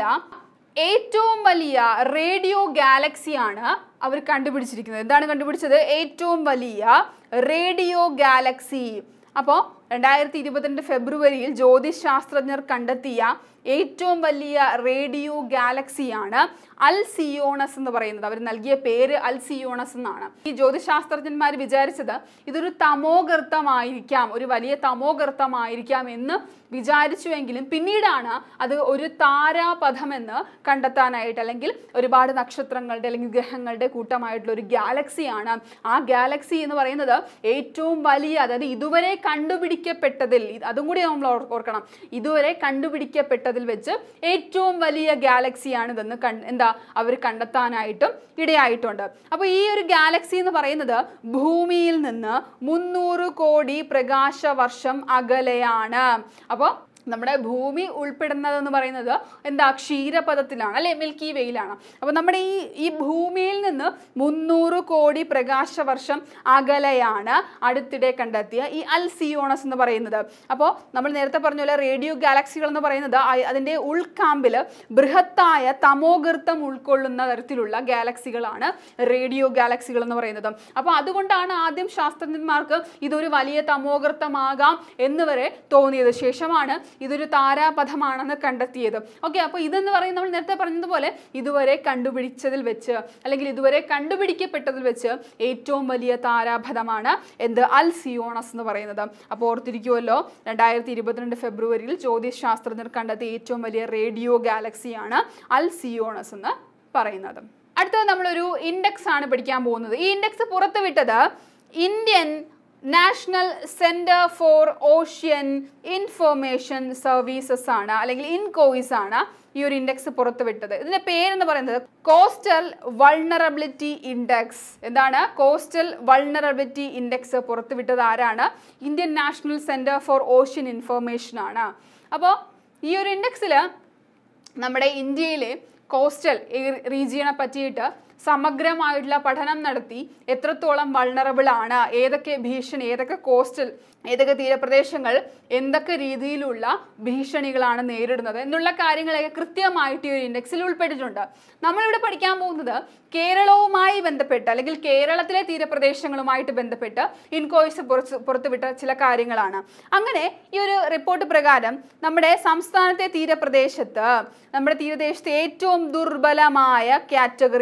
ഏറ്റവും വലിയ റേഡിയോ ഗാലക്സിയാണ് അവർ കണ്ടുപിടിച്ചിരിക്കുന്നത് എന്താണ് കണ്ടുപിടിച്ചത് ഏറ്റവും വലിയ റേഡിയോ ഗാലക്സി അപ്പോൾ രണ്ടായിരത്തി ഇരുപത്തിരണ്ട് ഫെബ്രുവരിയിൽ ജ്യോതിശ് ശാസ്ത്രജ്ഞർ കണ്ടെത്തിയ ഏറ്റവും വലിയ റേഡിയോ ഗാലക്സിയാണ് അൽ സിയോണസ് എന്ന് പറയുന്നത് അവർ നൽകിയ പേര് അൽ സിയോണസ് എന്നാണ് ഈ ജ്യോതിശാസ്ത്രജ്ഞന്മാർ വിചാരിച്ചത് ഇതൊരു തമോഗർത്തമായിരിക്കാം ഒരു വലിയ തമോഗർത്തമായിരിക്കാം എന്ന് വിചാരിച്ചുവെങ്കിലും പിന്നീടാണ് അത് ഒരു താരാപഥമെന്ന് കണ്ടെത്താനായിട്ട് അല്ലെങ്കിൽ ഒരുപാട് നക്ഷത്രങ്ങളുടെ അല്ലെങ്കിൽ ഗ്രഹങ്ങളുടെ കൂട്ടമായിട്ടുള്ള ഒരു ഗാലക്സിയാണ് ആ ഗാലക്സി എന്ന് പറയുന്നത് ഏറ്റവും വലിയ അതായത് ഇതുവരെ കണ്ടുപിടിക്കപ്പെട്ടതിൽ ഇത് അതും കൂടി നമ്മൾ ഓർ- ഓർക്കണം ഇതുവരെ കണ്ടുപിടിക്കപ്പെട്ടതിൽ വെച്ച് ഏറ്റവും വലിയ ഗാലക്സിയാണ് ഇതെന്ന് കൺ എന്താ അവർ കണ്ടെത്താനായിട്ടും ഇടയായിട്ടുണ്ട് അപ്പോൾ ഈ ഒരു ഗാലക്സി എന്ന് പറയുന്നത് ഭൂമിയിൽ നിന്ന് മുന്നൂറ് കോടി പ്രകാശ വർഷം അകലെയാണ് അപ്പോൾ നമ്മുടെ ഭൂമി ഉൾപ്പെടുന്നതെന്ന് പറയുന്നത് എന്താ ക്ഷീരപഥത്തിലാണ് അല്ലെ മിൽക്കി വെയിലാണ് അപ്പോൾ നമ്മുടെ ഈ ഈ ഭൂമിയിൽ നിന്ന് മുന്നൂറ് കോടി പ്രകാശ വർഷം അകലെയാണ് അടുത്തിടെ കണ്ടെത്തിയ ഈ അൽസിയോണസ് എന്ന് പറയുന്നത് അപ്പോൾ നമ്മൾ നേരത്തെ പറഞ്ഞ പോലെ റേഡിയോ ഗാലക്സികൾ എന്ന് പറയുന്നത് അ- അതിൻ്റെ ഉൾക്കാമ്പിൽ ബൃഹത്തായ തമോഗർത്തം ഉൾക്കൊള്ളുന്ന തരത്തിലുള്ള ഗാലക്സികളാണ് റേഡിയോ ഗാലക്സികൾ എന്ന് പറയുന്നത് അപ്പോൾ അതുകൊണ്ടാണ് ആദ്യം ശാസ്ത്രജ്ഞന്മാർക്ക് ഇതൊരു വലിയ തമോഗർത്തമാകാം എന്ന് വരെ തോന്നിയത് ശേഷമാണ് ഇതൊരു താരാപഥമാണെന്ന് കണ്ടെത്തിയത് ഓക്കെ അപ്പോൾ ഇതെന്ന് പറയുന്നത് നമ്മൾ നേരത്തെ പറഞ്ഞതുപോലെ ഇതുവരെ കണ്ടുപിടിച്ചതിൽ വെച്ച് അല്ലെങ്കിൽ ഇതുവരെ കണ്ടുപിടിക്കപ്പെട്ടതിൽ വെച്ച് ഏറ്റവും വലിയ താരാപഥമാണ് എന്ത് അൽ സിയോണസ് എന്ന് പറയുന്നത് അപ്പോൾ ഓർത്തിരിക്കുമല്ലോ രണ്ടായിരത്തി ഇരുപത്തിരണ്ട് ഫെബ്രുവരിയിൽ ജ്യോതിഷ് ശാസ്ത്രജ്ഞർ കണ്ടെത്തിയ ഏറ്റവും വലിയ റേഡിയോ ഗാലക്സിയാണ് അൽ സിയോണസ് എന്ന് പറയുന്നത് അടുത്തത് നമ്മളൊരു ഇൻഡെക്സ് ആണ് പഠിക്കാൻ പോകുന്നത് ഈ ഇൻഡെക്സ് പുറത്തുവിട്ടത് Indian national centre for ocean information services ആണ് അല്ലെങ്കിൽ ഇൻകോയിസ് ആണ് ഈ ഒരു ഇൻഡെക്സ് പുറത്തുവിട്ടത് ഇതിന്റെ പേരെന്ന് പറയുന്നത് കോസ്റ്റൽ വൾണറബിലിറ്റി ഇൻഡെക്സ് എന്താണ് കോസ്റ്റൽ വൾണറബിലിറ്റി ഇൻഡെക്സ് പുറത്തുവിട്ടത് ആരാണ് Indian national centre for ocean information ആണ് അപ്പോൾ ഈ ഒരു ഇൻഡെക്സിൽ നമ്മുടെ ഇന്ത്യയിലെ കോസ്റ്റൽ റീജിയനെ പറ്റിയിട്ട് സമഗ്രമായിട്ടുള്ള പഠനം നടത്തി എത്രത്തോളം വൾണറബിൾ ആണ് ഏതൊക്കെ ഭീഷണി ഏതൊക്കെ കോസ്റ്റൽ ഏതൊക്കെ തീരപ്രദേശങ്ങൾ എന്തൊക്കെ രീതിയിലുള്ള ഭീഷണികളാണ് നേരിടുന്നത് എന്നുള്ള കാര്യങ്ങളൊക്കെ കൃത്യമായിട്ട് ഈ ഒരു ഇൻഡെക്സിൽ ഉൾപ്പെട്ടിട്ടുണ്ട് നമ്മളിവിടെ പഠിക്കാൻ പോകുന്നത് കേരളവുമായി ബന്ധപ്പെട്ട് അല്ലെങ്കിൽ കേരളത്തിലെ തീരപ്രദേശങ്ങളുമായിട്ട് ബന്ധപ്പെട്ട് ഇൻകോയ്സ് പുറത്ത് പുറത്തുവിട്ട ചില കാര്യങ്ങളാണ് അങ്ങനെ ഈ ഒരു റിപ്പോർട്ട് പ്രകാരം നമ്മുടെ സംസ്ഥാനത്തെ തീരപ്രദേശത്ത് നമ്മുടെ തീരദേശത്തെ ഏറ്റവും ദുർബലമായ കാറ്റഗറിയിൽ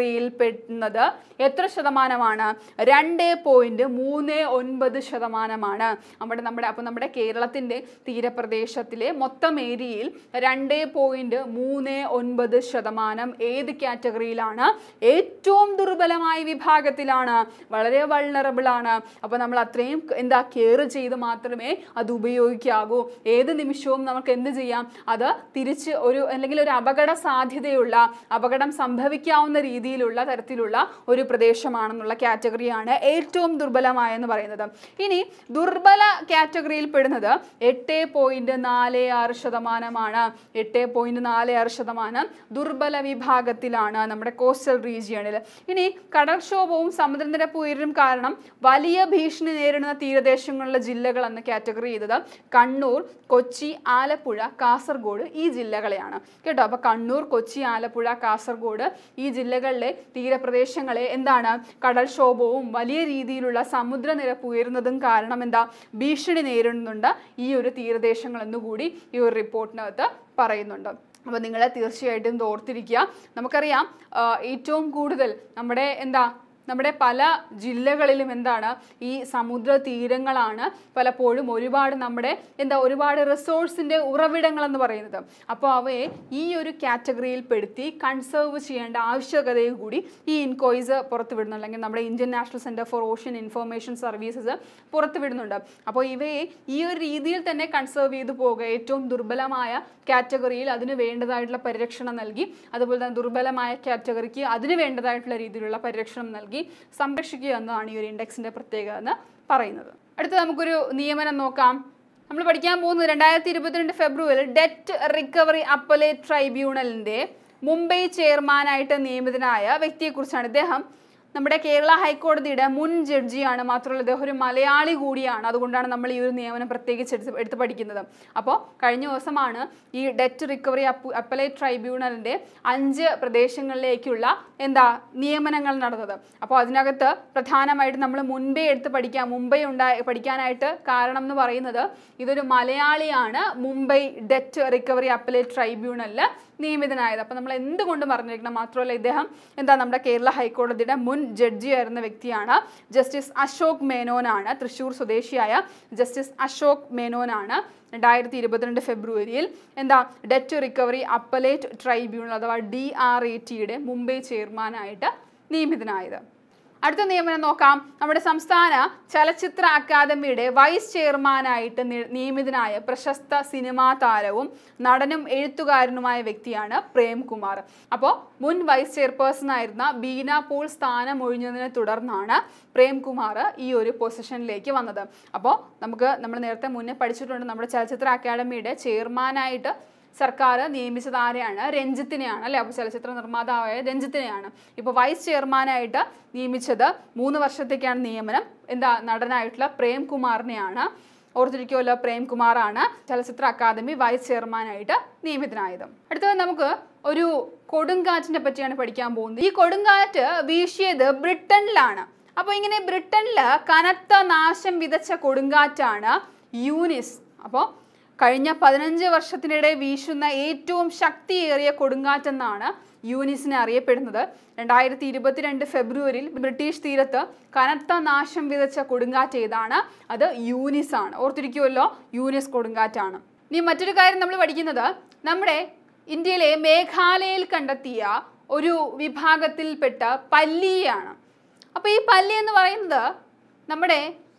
പെടുന്നത് എത്ര ശതമാനമാണ് രണ്ട് പോയിന്റ് മൂന്ന് ഒൻപത് ശതമാനമാണ് നമ്മുടെ നമ്മുടെ അപ്പോൾ നമ്മുടെ കേരളത്തിൻ്റെ തീരപ്രദേശത്തിലെ മൊത്തം ഏരിയയിൽ രണ്ട് പോയിന്റ് മൂന്ന് ഒൻപത് ശതമാനം ഏത് കാറ്റഗറിയിലാണ് ഏറ്റവും ദുർബലമായ വിഭാഗത്തിലാണ് വളരെ വൾണറബിൾ ആണ് അപ്പോൾ നമ്മൾ അത്രയും എന്താ കെയർ ചെയ്ത് മാത്രമേ അത് ഉപയോഗിക്കാവൂ ഏത് നിമിഷവും നമുക്ക് എന്ത് ചെയ്യാം അത് തിരിച്ച് ഒരു അല്ലെങ്കിൽ ഒരു അപകട സാധ്യതയുള്ള അപകടം സംഭവിക്കാവുന്ന രീതിയിലുള്ള തരത്തിലുള്ള ഒരു പ്രദേശമാണെന്നുള്ള കാറ്റഗറിയാണ് ഏറ്റവും ദുർബലമായെന്ന് പറയുന്നത് ഇനി ദുർബല കാറ്റഗറിയിൽ പെടുന്നത് എട്ട് പോയിന്റ് നാല് ആറ് ശതമാനമാണ് എട്ട് പോയിന്റ് നാല് ആറ് ശതമാനം ദുർബല വിഭാഗത്തിലാണ് നമ്മുടെ കോസ്റ്റൽ റീജിയണിൽ ഇനി കടൽക്ഷോഭവും സമുദ്രനിരപ്പ് ഉയരും കാരണം വലിയ ഭീഷണി നേരിടുന്ന തീരദേശങ്ങളിലെ ജില്ലകൾ എന്ന കാറ്റഗറി ചെയ്തത് കണ്ണൂർ കൊച്ചി ആലപ്പുഴ കാസർഗോഡ് ഈ ജില്ലകളെയാണ് കേട്ടോ അപ്പോൾ കണ്ണൂർ കൊച്ചി ആലപ്പുഴ കാസർഗോഡ് ഈ ജില്ലകളിലെ തീരപ്രദേശങ്ങളെ എന്താണ് കടൽക്ഷോഭവും വലിയ രീതിയിലുള്ള സമുദ്രനിരപ്പ് ഉയരുന്നതും കാരണം എന്താ ഭീഷണി നേരിടുന്നുണ്ട് ഈ ഒരു തീരദേശങ്ങൾ എന്നുകൂടി ഈ ഒരു റിപ്പോർട്ടിനകത്ത് പറയുന്നുണ്ട് അപ്പോൾ നിങ്ങൾ തീർച്ചയായിട്ടും ഇത് ഓർത്തിരിക്കുക നമുക്കറിയാം ആ, ഏറ്റവും കൂടുതൽ നമ്മുടെ എന്താ നമ്മുടെ പല ജില്ലകളിലും എന്താണ് ഈ സമുദ്ര തീരങ്ങളാണ് പലപ്പോഴും ഒരുപാട് നമ്മുടെ എന്താ ഒരുപാട് റിസോഴ്സിൻ്റെ ഉറവിടങ്ങൾ എന്ന് പറയുന്നത് അപ്പോൾ അവയെ ഈ ഒരു കാറ്റഗറിയിൽ പെടുത്തി കൺസേർവ് ചെയ്യേണ്ട ആവശ്യകതയെ കൂടി ഈ ഇൻകോയ്സ് പുറത്തുവിടുന്നു അല്ലെങ്കിൽ നമ്മുടെ Indian national centre for ocean information services പുറത്തുവിടുന്നുണ്ട് അപ്പോൾ ഇവയെ ഈ ഒരു രീതിയിൽ തന്നെ കൺസേർവ് ചെയ്തു പോവുക ഏറ്റവും ദുർബലമായ കാറ്റഗറിയിൽ അതിന് വേണ്ടതായിട്ടുള്ള പരിരക്ഷണം നൽകി അതുപോലെ തന്നെ ദുർബലമായ കാറ്റഗറിക്ക് അതിന് വേണ്ടതായിട്ടുള്ള രീതിയിലുള്ള പരിരക്ഷണം നൽകി സംരക്ഷിക്കുക എന്നതാണ് ഈ ഒരു ഇൻഡെക്സിന്റെ പ്രത്യേകത എന്ന് പറയുന്നത് അടുത്ത നമുക്കൊരു നിയമനം നോക്കാം നമ്മൾ പഠിക്കാൻ പോകുന്നത് രണ്ടായിരത്തി ഇരുപത്തിരണ്ട് ഫെബ്രുവരിയിൽ ഡെറ്റ് റിക്കവറി അപ്പലേറ്റ് ട്രൈബ്യൂണലിന്റെ മുംബൈ ചെയർമാനായിട്ട് നിയമിതനായ വ്യക്തിയെക്കുറിച്ചാണ് ഇദ്ദേഹം നമ്മുടെ കേരള ഹൈക്കോടതിയുടെ മുൻ ജഡ്ജിയാണ് മാത്രമല്ല ഇദ്ദേഹം ഒരു മലയാളി കൂടിയാണ് അതുകൊണ്ടാണ് നമ്മൾ ഈ ഒരു നിയമനം പ്രത്യേകിച്ച് എടുത്ത് എടുത്ത് പഠിക്കുന്നത് അപ്പോൾ കഴിഞ്ഞ ദിവസമാണ് ഈ ഡെറ്റ് റിക്കവറി അപ്പ് അപ്പലേറ്റ് ട്രൈബ്യൂണലിൻ്റെ അഞ്ച് പ്രദേശങ്ങളിലേക്കുള്ള എന്താ നിയമനങ്ങൾ നടന്നത് അപ്പോൾ അതിനകത്ത് പ്രധാനമായിട്ട് നമ്മൾ മുൻപേ എടുത്ത് പഠിക്കാം മുംബൈ ഉണ്ടായി പഠിക്കാനായിട്ട് കാരണം എന്ന് പറയുന്നത് ഇതൊരു മലയാളിയാണ് മുംബൈ ഡെറ്റ് റിക്കവറി അപ്പലേറ്റ് ട്രൈബ്യൂണലിൽ നിയമിതനായത് അപ്പോൾ നമ്മൾ എന്തുകൊണ്ടും പറഞ്ഞിരിക്കണം മാത്രമല്ല ഇദ്ദേഹം എന്താ നമ്മുടെ കേരള ഹൈക്കോടതിയുടെ മുൻ ജഡ്ജിയായിരുന്ന വ്യക്തിയാണ് ജസ്റ്റിസ് അശോക് മേനോനാണ് തൃശ്ശൂർ സ്വദേശിയായ ജസ്റ്റിസ് അശോക് മേനോനാണ് രണ്ടായിരത്തി ഇരുപത്തിരണ്ട് ഫെബ്രുവരിയിൽ എന്താ ഡെറ്റ് റിക്കവറി അപ്പലേറ്റ് ട്രൈബ്യൂണൽ അഥവാ ഡി ആർ എ ടിയുടെ മുംബൈ ചെയർമാനായിട്ട് നിയമിതനായത് അടുത്ത നിയമനം നോക്കാം നമ്മുടെ സംസ്ഥാന ചലച്ചിത്ര അക്കാദമിയുടെ വൈസ് ചെയർമാനായിട്ട് നി- നിയമിതനായ പ്രശസ്ത സിനിമാ താരവും നടനും എഴുത്തുകാരനുമായ വ്യക്തിയാണ് പ്രേംകുമാർ അപ്പോൾ മുൻ വൈസ് ചെയർപേഴ്സൺ ആയിരുന്ന ബീന പോൾ സ്ഥാനം ഒഴിഞ്ഞതിനെ തുടർന്നാണ് പ്രേംകുമാർ ഈ ഒരു പൊസിഷനിലേക്ക് വന്നത് അപ്പോൾ നമുക്ക് നമ്മൾ നേരത്തെ മുന്നേ പഠിച്ചിട്ടുണ്ട് നമ്മുടെ ചലച്ചിത്ര അക്കാദമിയുടെ ചെയർമാനായിട്ട് സർക്കാർ നിയമിച്ചത് ആരെയാണ് രഞ്ജിത്തിനെയാണ് അല്ലേ അപ്പോൾ ചലച്ചിത്ര നിർമ്മാതാവായ രഞ്ജിത്തിനെയാണ് ഇപ്പോൾ വൈസ് ചെയർമാനായിട്ട് നിയമിച്ചത് മൂന്ന് വർഷത്തേക്കാണ് നിയമനം എന്താ നടനായിട്ടുള്ള പ്രേംകുമാറിനെയാണ് ഓർത്തിരിക്കുമല്ലോ പ്രേംകുമാറാണ് ചലച്ചിത്ര അക്കാദമി വൈസ് ചെയർമാനായിട്ട് നിയമിതനായത് അടുത്തത് നമുക്ക് ഒരു കൊടുങ്കാറ്റിനെ പറ്റിയാണ് പഠിക്കാൻ പോകുന്നത് ഈ കൊടുങ്കാറ്റ് വീശിയത് ബ്രിട്ടനിലാണ് അപ്പോൾ ഇങ്ങനെ ബ്രിട്ടനിൽ കനത്ത നാശം വിതച്ച കൊടുങ്കാറ്റാണ് യൂനിസ് അപ്പോൾ കഴിഞ്ഞ പതിനഞ്ച് വർഷത്തിനിടെ വീശുന്ന ഏറ്റവും ശക്തിയേറിയ കൊടുങ്കാറ്റെന്നാണ് യൂനിസിനെ അറിയപ്പെടുന്നത് രണ്ടായിരത്തി ഇരുപത്തിരണ്ട് ഫെബ്രുവരിയിൽ ബ്രിട്ടീഷ് തീരത്ത് കനത്ത നാശം വിതച്ച കൊടുങ്കാറ്റ് ഏതാണ് അത് യൂനിസ് ആണ് ഓർത്തിരിക്കുമല്ലോ യൂനിസ് കൊടുങ്കാറ്റാണ് ഇനി മറ്റൊരു കാര്യം നമ്മൾ പഠിക്കുന്നത് നമ്മുടെ ഇന്ത്യയിലെ മേഘാലയയിൽ കണ്ടെത്തിയ ഒരു വിഭാഗത്തിൽപ്പെട്ട പല്ലിയാണ് അപ്പോൾ ഈ പല്ലി എന്ന് പറയുന്നത് നമ്മുടെ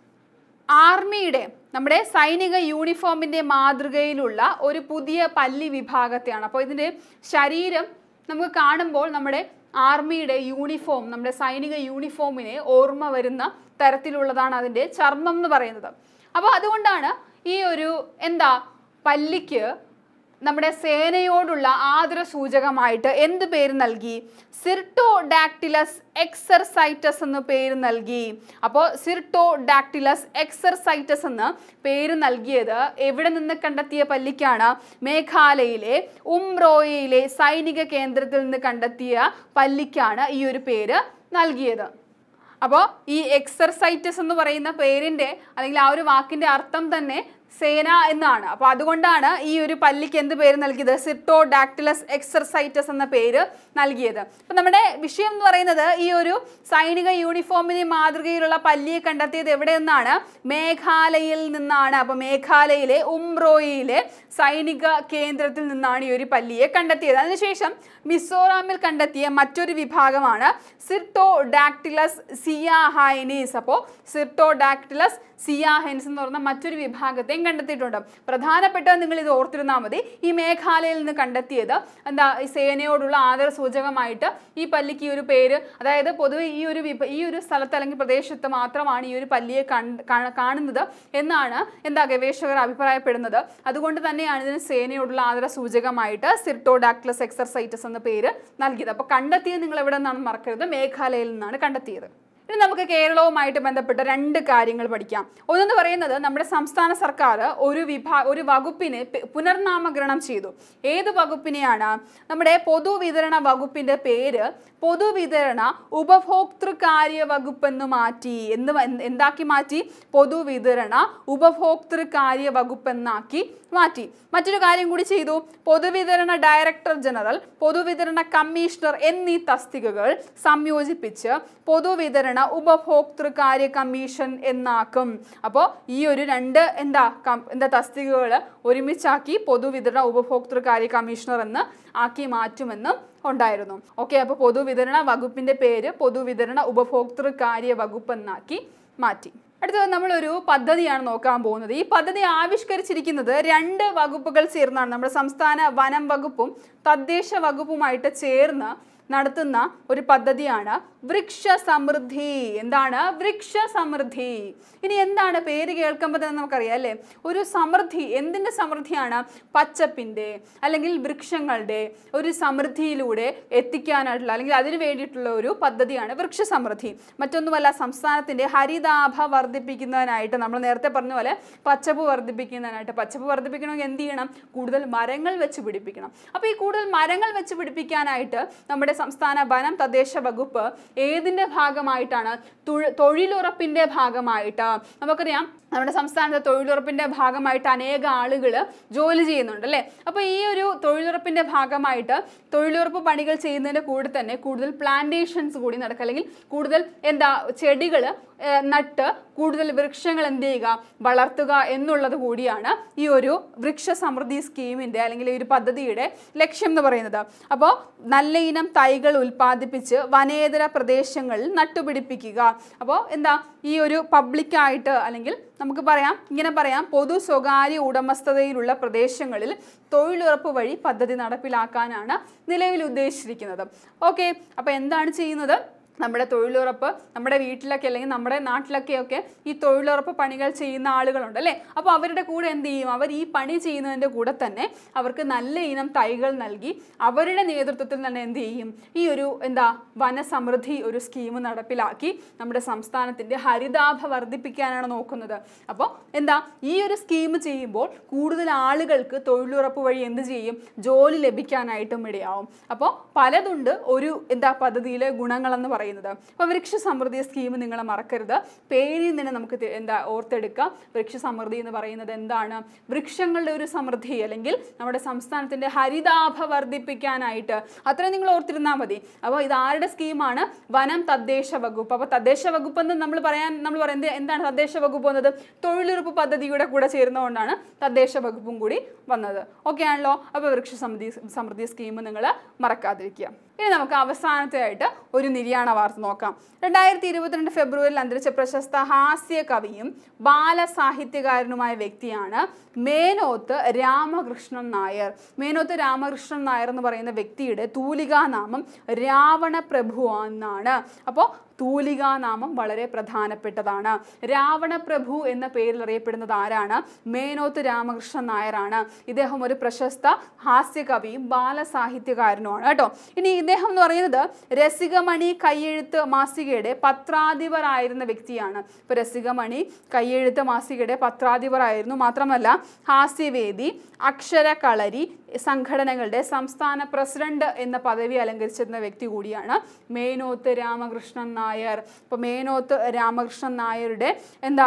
ആർമിയുടെ നമ്മുടെ സൈനിക യൂണിഫോമിൻ്റെ മാതൃകയിലുള്ള ഒരു പുതിയ പല്ലി വിഭാഗത്തെയാണ് അപ്പോൾ ഇതിൻ്റെ ശരീരം നമുക്ക് കാണുമ്പോൾ നമ്മുടെ ആർമിയുടെ യൂണിഫോം നമ്മുടെ സൈനിക യൂണിഫോമിനെ ഓർമ്മ വരുന്ന തരത്തിലുള്ളതാണ് അതിൻ്റെ ചർമ്മം എന്ന് പറയുന്നത് അപ്പോൾ അതുകൊണ്ടാണ് ഈ ഒരു എന്താ പല്ലിക്ക് നമ്മുടെ സേനയോടുള്ള ആദര സൂചകമായിട്ട് എന്ത് പേര് നൽകി സിർട്ടോ ഡാക്ടിലസ് എക്സർസൈറ്റസ് എന്ന് പേര് നൽകി അപ്പോൾ സിർട്ടോ ഡാക്ടിലസ് എക്സർസൈറ്റസ് എന്ന് പേര് നൽകിയത് എവിടെ നിന്ന് കണ്ടെത്തിയ പല്ലിക്കാണ് മേഘാലയയിലെ ഉംറോയയിലെ സൈനിക കേന്ദ്രത്തിൽ നിന്ന് കണ്ടെത്തിയ പല്ലിക്കാണ് ഈ ഒരു പേര് നൽകിയത് അപ്പോൾ ഈ എക്സർസൈറ്റസ് എന്ന് പറയുന്ന പേരിൻ്റെ അല്ലെങ്കിൽ ആ ഒരു വാക്കിൻ്റെ അർത്ഥം തന്നെ സേന എന്നാണ് അപ്പോൾ അതുകൊണ്ടാണ് ഈ ഒരു പല്ലിക്ക് എന്ത് പേര് നൽകിയത് സിർട്ടോ ഡാക്ടിലസ് എക്സർസൈറ്റസ് എന്ന പേര് നൽകിയത് അപ്പം നമ്മുടെ വിഷയം എന്ന് പറയുന്നത് ഈ ഒരു സൈനിക യൂണിഫോമിന് മാതൃകയിലുള്ള പല്ലിയെ കണ്ടെത്തിയത് എവിടെ നിന്നാണ് മേഘാലയയിൽ നിന്നാണ് അപ്പോൾ മേഘാലയയിലെ ഉംറോയിലെ സൈനിക കേന്ദ്രത്തിൽ നിന്നാണ് ഈ ഒരു പല്ലിയെ കണ്ടെത്തിയത് അതിനുശേഷം മിസോറാമിൽ കണ്ടെത്തിയ മറ്റൊരു വിഭാഗമാണ് സിർട്ടോ ഡാക്ടിലസ് സിയാഹൈനീസ് അപ്പോൾ സിർട്ടോ ഡാക്ടിലസ് സിയാഹെൻസ് എന്ന് പറഞ്ഞ മറ്റൊരു വിഭാഗത്തെയും കണ്ടെത്തിയിട്ടുണ്ട് പ്രധാനപ്പെട്ടത് നിങ്ങൾ ഇത് ഓർത്തിരുന്നാൽ മതി ഈ മേഘാലയയിൽ നിന്ന് കണ്ടെത്തിയത് എന്താ ഈ സേനയോടുള്ള ആദര സൂചകമായിട്ട് ഈ പല്ലിക്ക് ഈ ഒരു പേര് അതായത് പൊതുവെ ഈ ഒരു വിഭ ഈ ഒരു സ്ഥലത്ത് അല്ലെങ്കിൽ പ്രദേശത്ത് മാത്രമാണ് ഈ ഒരു പല്ലിയെ കണ്ട് കാ- കാണുന്നത് എന്നാണ് എന്താ ഗവേഷകർ അഭിപ്രായപ്പെടുന്നത് അതുകൊണ്ട് തന്നെയാണ് ഇതിന് സേനയോടുള്ള ആദര സൂചകമായിട്ട് സിർട്ടോഡാക്ടലസ് എക്സർസൈറ്റസ് എന്ന പേര് നൽകിയത് അപ്പോൾ കണ്ടെത്തിയത് നിങ്ങൾ എവിടെ നിന്നാണ് മറക്കരുത് മേഘാലയയിൽ നിന്നാണ് കണ്ടെത്തിയത് ഇനി നമുക്ക് കേരളവുമായിട്ട് ബന്ധപ്പെട്ട രണ്ട് കാര്യങ്ങൾ പഠിക്കാം ഒന്നെന്ന് പറയുന്നത് നമ്മുടെ സംസ്ഥാന സർക്കാർ ഒരു വിഭാ ഒരു വകുപ്പിനെ പെ- പുനർനാമകരണം ചെയ്തു ഏത് വകുപ്പിനെയാണ് നമ്മുടെ പൊതുവിതരണ വകുപ്പിന്റെ പേര് പൊതുവിതരണ ഉപഭോക്തൃകാര്യ വകുപ്പ് എന്ന് മാറ്റി എന്ന് വ- എന്താക്കി മാറ്റി പൊതുവിതരണ ഉപഭോക്തൃകാര്യ വകുപ്പ് എന്നാക്കി മാറ്റി മറ്റൊരു കാര്യം കൂടി ചെയ്തു പൊതുവിതരണ ഡയറക്ടർ ജനറൽ പൊതുവിതരണ കമ്മീഷണർ എന്നീ തസ്തികകൾ സംയോജിപ്പിച്ച് പൊതുവിതരണ ഉപഭോക്തൃകാര്യ കമ്മീഷൻ എന്നാക്കും അപ്പോൾ ഈ ഒരു രണ്ട് എന്താ കം- എന്താ തസ്തികകൾ ഒരുമിച്ചാക്കി പൊതുവിതരണ ഉപഭോക്തൃകാര്യ കമ്മീഷണർ എന്ന് ആക്കി മാറ്റുമെന്നും ഉണ്ടായിരുന്നു ഓക്കെ അപ്പോൾ പൊതുവിതരണ വകുപ്പിന്റെ പേര് പൊതുവിതരണ ഉപഭോക്തൃകാര്യ വകുപ്പ് എന്നാക്കി മാറ്റി അടുത്തത് നമ്മളൊരു പദ്ധതിയാണ് നോക്കാൻ പോകുന്നത് ഈ പദ്ധതി ആവിഷ്കരിച്ചിരിക്കുന്നത് രണ്ട് വകുപ്പുകൾ ചേർന്നാണ് നമ്മുടെ സംസ്ഥാന വനം വകുപ്പും തദ്ദേശ വകുപ്പുമായിട്ട് ചേർന്ന് നടത്തുന്ന ഒരു പദ്ധതിയാണ് വൃക്ഷ സമൃദ്ധി എന്താണ് വൃക്ഷ സമൃദ്ധി ഇനി എന്താണ് പേര് കേൾക്കുമ്പോൾ തന്നെ നമുക്കറിയാം അല്ലേ ഒരു സമൃദ്ധി എന്തിൻ്റെ സമൃദ്ധിയാണ് പച്ചപ്പിൻ്റെ അല്ലെങ്കിൽ വൃക്ഷങ്ങളുടെ ഒരു സമൃദ്ധിയിലൂടെ എത്തിക്കാനായിട്ടുള്ള അല്ലെങ്കിൽ അതിന് വേണ്ടിയിട്ടുള്ള ഒരു പദ്ധതിയാണ് വൃക്ഷ സമൃദ്ധി മറ്റൊന്നുമല്ല സംസ്ഥാനത്തിൻ്റെ ഹരിതാഭ വർദ്ധിപ്പിക്കുന്നതിനായിട്ട് നമ്മൾ നേരത്തെ പറഞ്ഞ പോലെ പച്ചപ്പ് വർദ്ധിപ്പിക്കുന്നതിനായിട്ട് പച്ചപ്പ് വർദ്ധിപ്പിക്കണമെങ്കിൽ എന്ത് ചെയ്യണം കൂടുതൽ മരങ്ങൾ വെച്ച് പിടിപ്പിക്കണം അപ്പോൾ ഈ കൂടുതൽ മരങ്ങൾ വെച്ച് പിടിപ്പിക്കാനായിട്ട് നമ്മുടെ സംസ്ഥാന വനം തദ്ദേശ വകുപ്പ് ഏതിൻ്റെ ഭാഗമായിട്ടാണ് തൊഴി- തൊഴിലുറപ്പിൻ്റെ ഭാഗമായിട്ട് നമുക്കറിയാം നമ്മുടെ സംസ്ഥാനത്തെ തൊഴിലുറപ്പിൻ്റെ ഭാഗമായിട്ട് അനേക ആളുകൾ ജോലി ചെയ്യുന്നുണ്ട് അല്ലേ അപ്പോൾ ഈ ഒരു തൊഴിലുറപ്പിൻ്റെ ഭാഗമായിട്ട് തൊഴിലുറപ്പ് പണികൾ ചെയ്യുന്നതിൻ്റെ കൂടെ തന്നെ കൂടുതൽ പ്ലാന്റേഷൻസ് കൂടി നടക്കുക അല്ലെങ്കിൽ കൂടുതൽ എന്താ ചെടികൾ നട്ട് കൂടുതൽ വൃക്ഷങ്ങൾ എന്ത് ചെയ്യുക വളർത്തുക എന്നുള്ളത് കൂടിയാണ് ഈ ഒരു വൃക്ഷ സമൃദ്ധി സ്കീമിൻ്റെ അല്ലെങ്കിൽ ഈ ഒരു പദ്ധതിയുടെ ലക്ഷ്യം എന്ന് പറയുന്നത് അപ്പോൾ നല്ല ഇനം തൈകൾ ഉൽപ്പാദിപ്പിച്ച് വനേതര പ്രദേശങ്ങളിൽ നട്ടുപിടിപ്പിക്കുക അപ്പോൾ എന്താ ഈ ഒരു പബ്ലിക്കായിട്ട് അല്ലെങ്കിൽ നമുക്ക് പറയാം ഇങ്ങനെ പറയാം പൊതു സ്വകാര്യ ഉടമസ്ഥതയിലുള്ള പ്രദേശങ്ങളിൽ തൊഴിലുറപ്പ് വഴി പദ്ധതി നടപ്പിലാക്കാനാണ് നിലവിൽ ഉദ്ദേശിച്ചിരിക്കുന്നത് ഓക്കെ അപ്പോൾ എന്താണ് ചെയ്യുന്നത് നമ്മുടെ തൊഴിലുറപ്പ് നമ്മുടെ വീട്ടിലൊക്കെ അല്ലെങ്കിൽ നമ്മുടെ നാട്ടിലൊക്കെയൊക്കെ ഈ തൊഴിലുറപ്പ് പണികൾ ചെയ്യുന്ന ആളുകളുണ്ട് അല്ലേ അപ്പോൾ അവരുടെ കൂടെ എന്ത് ചെയ്യും അവർ ഈ പണി ചെയ്യുന്നതിൻ്റെ കൂടെ തന്നെ അവർക്ക് നല്ല ഇനം തൈകൾ നൽകി അവരുടെ നേതൃത്വത്തിൽ തന്നെ എന്ത് ചെയ്യും ഈ ഒരു എന്താ വനസമൃദ്ധി ഒരു സ്കീം നടപ്പിലാക്കി നമ്മുടെ സംസ്ഥാനത്തിൻ്റെ ഹരിതാഭ വർദ്ധിപ്പിക്കാനാണ് നോക്കുന്നത് അപ്പോൾ എന്താ ഈ ഒരു സ്കീം ചെയ്യുമ്പോൾ കൂടുതൽ ആളുകൾക്ക് തൊഴിലുറപ്പ് വഴി എന്ത് ചെയ്യും ജോലി ലഭിക്കാനായിട്ടും ഇടയാവും അപ്പോൾ പലതുണ്ട് ഒരു എന്താ പദ്ധതിയിലെ ഗുണങ്ങളെന്ന് പറയുന്നത് അപ്പോൾ വൃക്ഷ സമൃദ്ധി സ്കീം നിങ്ങൾ മറക്കരുത് പേരിൽ നിന്ന് നമുക്ക് തി- എന്താ ഓർത്തെടുക്കാം വൃക്ഷ സമൃദ്ധി എന്ന് പറയുന്നത് എന്താണ് വൃക്ഷങ്ങളുടെ ഒരു സമൃദ്ധി അല്ലെങ്കിൽ നമ്മുടെ സംസ്ഥാനത്തിൻ്റെ ഹരിതാഭ വർദ്ധിപ്പിക്കാനായിട്ട് അത്രയും നിങ്ങൾ ഓർത്തിരുന്നാൽ മതി അപ്പോൾ ഇത് ആരുടെ സ്കീമാണ് വനം തദ്ദേശ വകുപ്പ് അപ്പോൾ തദ്ദേശ വകുപ്പ് എന്ന് നമ്മൾ പറയാൻ നമ്മൾ പറയുന്നത് എന്താണ് തദ്ദേശ വകുപ്പ് എന്നത് തൊഴിലുറപ്പ് പദ്ധതിയുടെ കൂടെ ചേരുന്നതുകൊണ്ടാണ് തദ്ദേശ വകുപ്പും കൂടി വന്നത് ഓക്കെ ആണല്ലോ അപ്പോൾ വൃക്ഷ സമൃദ്ധി സമൃദ്ധി സ്കീം നിങ്ങൾ മറക്കാതിരിക്കുക ഇനി നമുക്ക് അവസാനത്തെയായിട്ട് ഒരു നിര്യാണ വാർത്ത നോക്കാം രണ്ടായിരത്തി ഇരുപത്തിരണ്ട് ഫെബ്രുവരിയിൽ അന്തരിച്ച പ്രശസ്ത ഹാസ്യ കവിയും ബാലസാഹിത്യകാരനുമായ വ്യക്തിയാണ് മേനോത്ത് രാമകൃഷ്ണൻ നായർ മേനോത്ത് രാമകൃഷ്ണൻ നായർ എന്ന് പറയുന്ന വ്യക്തിയുടെ തൂലികാനാമം രാവണ പ്രഭു എന്നാണ് അപ്പോൾ തൂലികാനാമം വളരെ പ്രധാനപ്പെട്ടതാണ് രാവണപ്രഭു എന്ന പേരിൽ അറിയപ്പെടുന്നത് ആരാണ് മേനോത്ത് രാമകൃഷ്ണൻ നായരാണ് ഇദ്ദേഹം ഒരു പ്രശസ്ത ഹാസ്യകവിയും ബാലസാഹിത്യകാരനുമാണ് കേട്ടോ ഇനി ഇദ്ദേഹം എന്ന് പറയുന്നത് രസികമണി കയ്യെഴുത്ത് മാസികയുടെ പത്രാധിപരായിരുന്ന വ്യക്തിയാണ് ഇപ്പോൾ രസികമണി കയ്യെഴുത്ത് മാസികയുടെ പത്രാധിപരായിരുന്നു മാത്രമല്ല ഹാസ്യവേദി അക്ഷരകളരി സംഘടനകളുടെ സംസ്ഥാന പ്രസിഡന്റ് എന്ന പദവി അലങ്കരിച്ചിരുന്ന വ്യക്തി കൂടിയാണ് മേനോത്ത് രാമകൃഷ്ണൻ നായർ ഇപ്പോൾ മേനോത്ത് രാമകൃഷ്ണൻ നായരുടെ എന്താ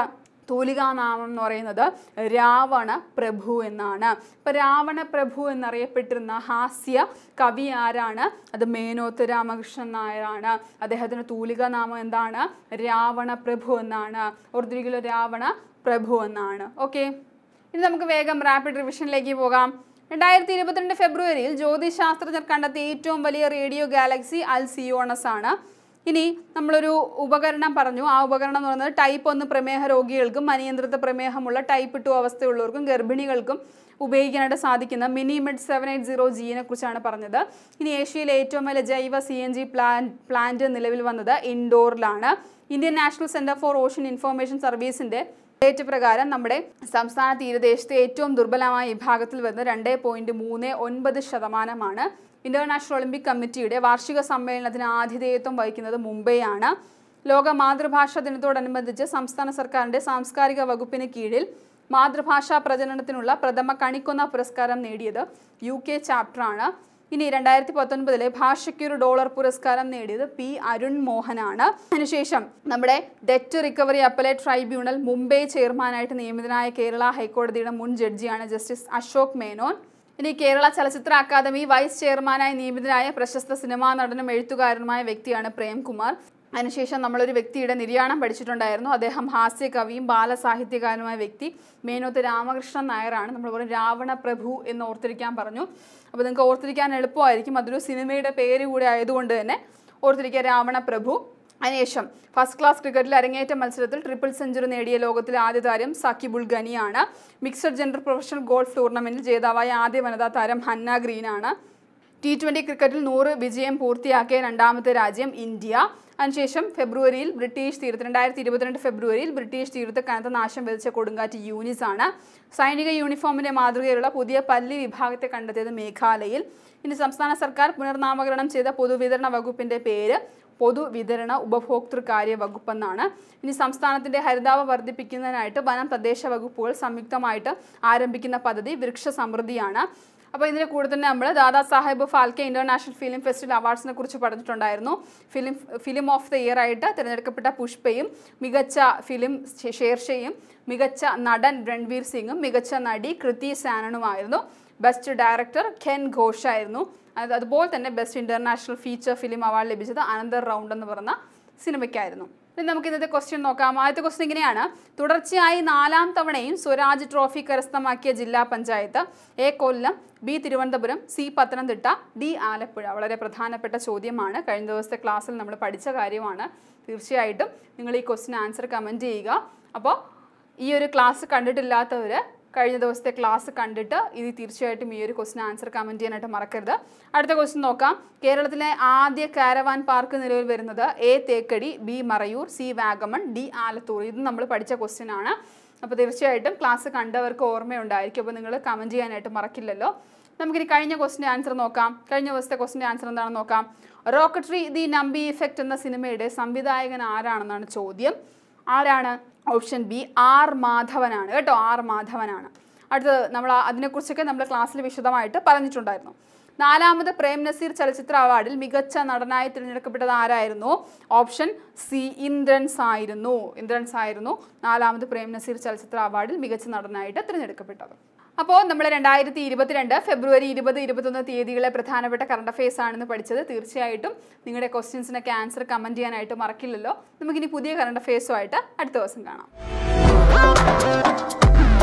തൂലികാനാമം എന്ന് പറയുന്നത് രാവണ പ്രഭു എന്നാണ് ഇപ്പൊ രാവണ പ്രഭു എന്നറിയപ്പെട്ടിരുന്ന ഹാസ്യ കവി ആരാണ് അത് മേനോത്ത് രാമകൃഷ്ണൻ നായരാണ് അദ്ദേഹത്തിന് തൂലികാനാമം എന്താണ് രാവണ പ്രഭു എന്നാണ് ഓർത്തിരിക്കലോ രാവണ പ്രഭു എന്നാണ് ഓക്കെ ഇനി നമുക്ക് വേഗം റാപ്പിഡ് റിവിഷനിലേക്ക് പോകാം രണ്ടായിരത്തി ഇരുപത്തിരണ്ട് ഫെബ്രുവരിയിൽ ജ്യോതിശാസ്ത്രജ്ഞർ കണ്ടെത്തിയ ഏറ്റവും വലിയ റേഡിയോ ഗാലക്സി അൽസിയോണസ് ആണ് ഇനി നമ്മളൊരു ഉപകരണം പറഞ്ഞു ആ ഉപകരണം എന്ന് പറയുന്നത് ടൈപ്പ് ഒന്ന് പ്രമേഹ രോഗികൾക്കും അനിയന്ത്രിത പ്രമേഹമുള്ള ടൈപ്പ് ടു അവസ്ഥയുള്ളവർക്കും ഗർഭിണികൾക്കും ഉപയോഗിക്കാനായിട്ട് സാധിക്കുന്ന മിനിമെഡ് സെവൻ എയ്റ്റ് സീറോ ജിയെ കുറിച്ചാണ് പറഞ്ഞത് ഇനി ഏഷ്യയിലെ ഏറ്റവും വലിയ ജൈവ C N G plan plant നിലവിൽ വന്നത് ഇൻഡോറിലാണ് Indian national centre for ocean information സർവീസിന്റെ ഡേറ്റ് പ്രകാരം നമ്മുടെ സംസ്ഥാന തീരദേശത്തെ ഏറ്റവും ദുർബലമായ വിഭാഗത്തിൽ വരുന്നത് രണ്ട് പോയിന്റ് മൂന്ന് ഒൻപത് ശതമാനമാണ് ഇന്റർനാഷണൽ ഒളിമ്പിക് കമ്മിറ്റിയുടെ വാർഷിക സമ്മേളനത്തിന് ആതിഥേയത്വം വഹിക്കുന്നത് മുംബൈയാണ് ലോക മാതൃഭാഷാ ദിനത്തോടനുബന്ധിച്ച് സംസ്ഥാന സർക്കാരിന്റെ സാംസ്കാരിക വകുപ്പിന് കീഴിൽ മാതൃഭാഷാ പ്രചരണത്തിനുള്ള പ്രഥമ കണിക്കൊന്ന പുരസ്കാരം നേടിയത് യു കെ ചാപ്റ്ററാണ് ഇനി രണ്ടായിരത്തി പത്തൊൻപതിലെ ഭാഷയ്ക്കൊരു ഡോളർ പുരസ്കാരം നേടിയത് പി അരുൺ മോഹനാണ് അതിനുശേഷം നമ്മുടെ debt recovery appellate tribunal Mumbai ചെയർമാനായിട്ട് നിയമിതനായ കേരള ഹൈക്കോടതിയുടെ മുൻ ജഡ്ജിയാണ് ജസ്റ്റിസ് അശോക് മേനോൻ ഇനി കേരള ചലച്ചിത്ര അക്കാദമി വൈസ് ചെയർമാനായി നിയമിതനായ പ്രശസ്ത സിനിമാ നടനും എഴുത്തുകാരനുമായ വ്യക്തിയാണ് പ്രേംകുമാർ അതിനുശേഷം നമ്മളൊരു വ്യക്തിയുടെ നിര്യാണം പഠിച്ചിട്ടുണ്ടായിരുന്നു അദ്ദേഹം ഹാസ്യ കവിയും ബാലസാഹിത്യകാരനുമായ വ്യക്തി മേനോത്ത് രാമകൃഷ്ണൻ നായരാണ് നമ്മൾ പറയും രാവണ പ്രഭു എന്ന് ഓർത്തിരിക്കാൻ പറഞ്ഞു അപ്പോൾ നിങ്ങൾക്ക് ഓർത്തിരിക്കാൻ എളുപ്പമായിരിക്കും അതൊരു സിനിമയുടെ പേര് കൂടെ ആയതുകൊണ്ട് തന്നെ ഓർത്തിരിക്കുക രാവണ പ്രഭു അതിനുശേഷം ഫസ്റ്റ് ക്ലാസ് ക്രിക്കറ്റിൽ അരങ്ങേറ്റ മത്സരത്തിൽ ട്രിപ്പിൾ സെഞ്ചുറി നേടിയ ലോകത്തിലെ ആദ്യ താരം സക്കിബുൾ ഗനിയാണ് മിക്സഡ് ജെൻഡർ പ്രൊഫഷണൽ ഗോൾഫ് ടൂർണമെന്റിൽ ജേതാവായ ആദ്യ വനിതാ താരം ഹന്ന ഗ്രീനാണ് ടി ട്വൻ്റി ക്രിക്കറ്റിൽ നൂറ് വിജയം പൂർത്തിയാക്കിയ രണ്ടാമത്തെ രാജ്യം ഇന്ത്യ അതിനുശേഷം ഫെബ്രുവരിയിൽ ബ്രിട്ടീഷ് തീരത്ത് രണ്ടായിരത്തി ഇരുപത്തിരണ്ട് ഫെബ്രുവരിയിൽ ബ്രിട്ടീഷ് തീരത്ത് കനത്ത നാശം വിതച്ച കൊടുങ്കാറ്റ് യൂനിസ് ആണ് സൈനിക യൂണിഫോമിന്റെ മാതൃകയിലുള്ള പുതിയ പല്ലി വിഭാഗത്തെ കണ്ടെത്തിയത് മേഘാലയയിൽ ഇനി സംസ്ഥാന സർക്കാർ പുനർനാമകരണം ചെയ്ത പൊതുവിതരണ വകുപ്പിന്റെ പേര് പൊതുവിതരണ ഉപഭോക്തൃകാര്യ വകുപ്പെന്നാണ് ഇനി സംസ്ഥാനത്തിന്റെ ഹരിതാവ് വർദ്ധിപ്പിക്കുന്നതിനായിട്ട് വനം തദ്ദേശ വകുപ്പുകൾ സംയുക്തമായിട്ട് ആരംഭിക്കുന്ന പദ്ധതി വൃക്ഷ സമൃദ്ധിയാണ് അപ്പോൾ ഇതിൻ്റെ കൂടെ തന്നെ നമ്മൾ Dada Saheb Phalke international film festival അവാർഡ്സിനെ കുറിച്ച് പറഞ്ഞിട്ടുണ്ടായിരുന്നു film film of the year ആയിട്ട് തിരഞ്ഞെടുക്കപ്പെട്ട പുഷ്പയും മികച്ച ഫിലിം ഷേർഷയും മികച്ച നടൻ രൺവീർ സിംഗും മികച്ച നടി കൃതി സാനണുമായിരുന്നു ബെസ്റ്റ് ഡയറക്ടർ ഖെൻ ഘോഷായിരുന്നു അത് അതുപോലെ തന്നെ best international feature film award ലഭിച്ചത് അനന്തർ റൗണ്ട് എന്ന് പറഞ്ഞ സിനിമയ്ക്കായിരുന്നു ഇനി നമുക്ക് ഇന്നത്തെ ക്വസ്റ്റ്യൻ നോക്കാം ആദ്യത്തെ ക്വസ്റ്റ്യൻ ഇങ്ങനെയാണ് തുടർച്ചയായി നാലാം തവണയും സ്വരാജ് ട്രോഫി കരസ്ഥമാക്കിയ ജില്ലാ panchayat A Kollam B Thiruvananthapuram C Pathanamthitta D Alappuzha വളരെ പ്രധാനപ്പെട്ട ചോദ്യമാണ് കഴിഞ്ഞ ദിവസത്തെ ക്ലാസ്സിൽ നമ്മൾ പഠിച്ച കാര്യമാണ് തീർച്ചയായിട്ടും നിങ്ങൾ ഈ ക്വസ്റ്റ്യൻ ആൻസർ കമൻറ്റ് ചെയ്യുക അപ്പോൾ ഈ ഒരു ക്ലാസ് കണ്ടിട്ടില്ലാത്തവർ കഴിഞ്ഞ ദിവസത്തെ ക്ലാസ് കണ്ടിട്ട് ഇത് തീർച്ചയായിട്ടും ഈ ഒരു ക്വസ്റ്റ്യൻ ആൻസർ കമൻറ്റ് ചെയ്യാനായിട്ട് മറക്കരുത് അടുത്ത ക്വസ്റ്റ്യൻ നോക്കാം കേരളത്തിലെ ആദ്യ കാരവാൻ പാർക്ക് നിലവിൽ വരുന്നത് A Thekkady B Marayoor C Vagamon D Alathur ഇത് നമ്മൾ പഠിച്ച ക്വസ്റ്റ്യൻ ആണ് അപ്പോൾ തീർച്ചയായിട്ടും ക്ലാസ് കണ്ടവർക്ക് ഓർമ്മയുണ്ടായിരിക്കും അപ്പോൾ നിങ്ങൾ കമൻറ്റ് ചെയ്യാനായിട്ട് മറക്കില്ലല്ലോ നമുക്കിനി കഴിഞ്ഞ ക്വസ്റ്റിൻ്റെ ആൻസർ നോക്കാം കഴിഞ്ഞ ദിവസത്തെ ക്വസ്റ്റിൻ്റെ ആൻസർ എന്താണെന്ന് നോക്കാം റോക്കട്രി ദി നമ്പി ഇഫക്റ്റ് എന്ന സിനിമയുടെ സംവിധായകൻ ആരാണെന്നാണ് ചോദ്യം ആരാണ് ഓപ്ഷൻ ബി ആർ മാധവനാണ് കേട്ടോ ആർ മാധവനാണ് അടുത്തത് നമ്മൾ ആ- അതിനെക്കുറിച്ചൊക്കെ നമ്മൾ ക്ലാസ്സിൽ വിശദമായിട്ട് പറഞ്ഞിട്ടുണ്ടായിരുന്നു നാലാമത് പ്രേം നസീർ ചലച്ചിത്ര അവാർഡിൽ മികച്ച നടനായി തിരഞ്ഞെടുക്കപ്പെട്ടത് ആരായിരുന്നു ഓപ്ഷൻ സി ഇന്ദ്രൻസ് ആയിരുന്നു ഇന്ദ്രൻസ് ആയിരുന്നു നാലാമത് പ്രേം നസീർ ചലച്ചിത്ര അവാർഡിൽ മികച്ച നടനായിട്ട് തിരഞ്ഞെടുക്കപ്പെട്ടത് അപ്പോൾ നമ്മൾ രണ്ടായിരത്തി ഇരുപത്തിരണ്ട് ഫെബ്രുവരി ഇരുപത് ഇരുപത്തൊന്ന് തീയതികളെ പ്രധാനപ്പെട്ട കറണ്ട് അഫയേഴ്സ് ആണെന്ന് പഠിച്ചത് തീർച്ചയായിട്ടും നിങ്ങളുടെ ക്വസ്റ്റ്യൻസിനൊക്കെ ആൻസർ കമൻറ്റ് ചെയ്യാനായിട്ട് മറക്കില്ലല്ലോ നമുക്കിനി പുതിയ കറണ്ട് അഫയേഴ്സുമായിട്ട് അടുത്ത ദിവസം കാണാം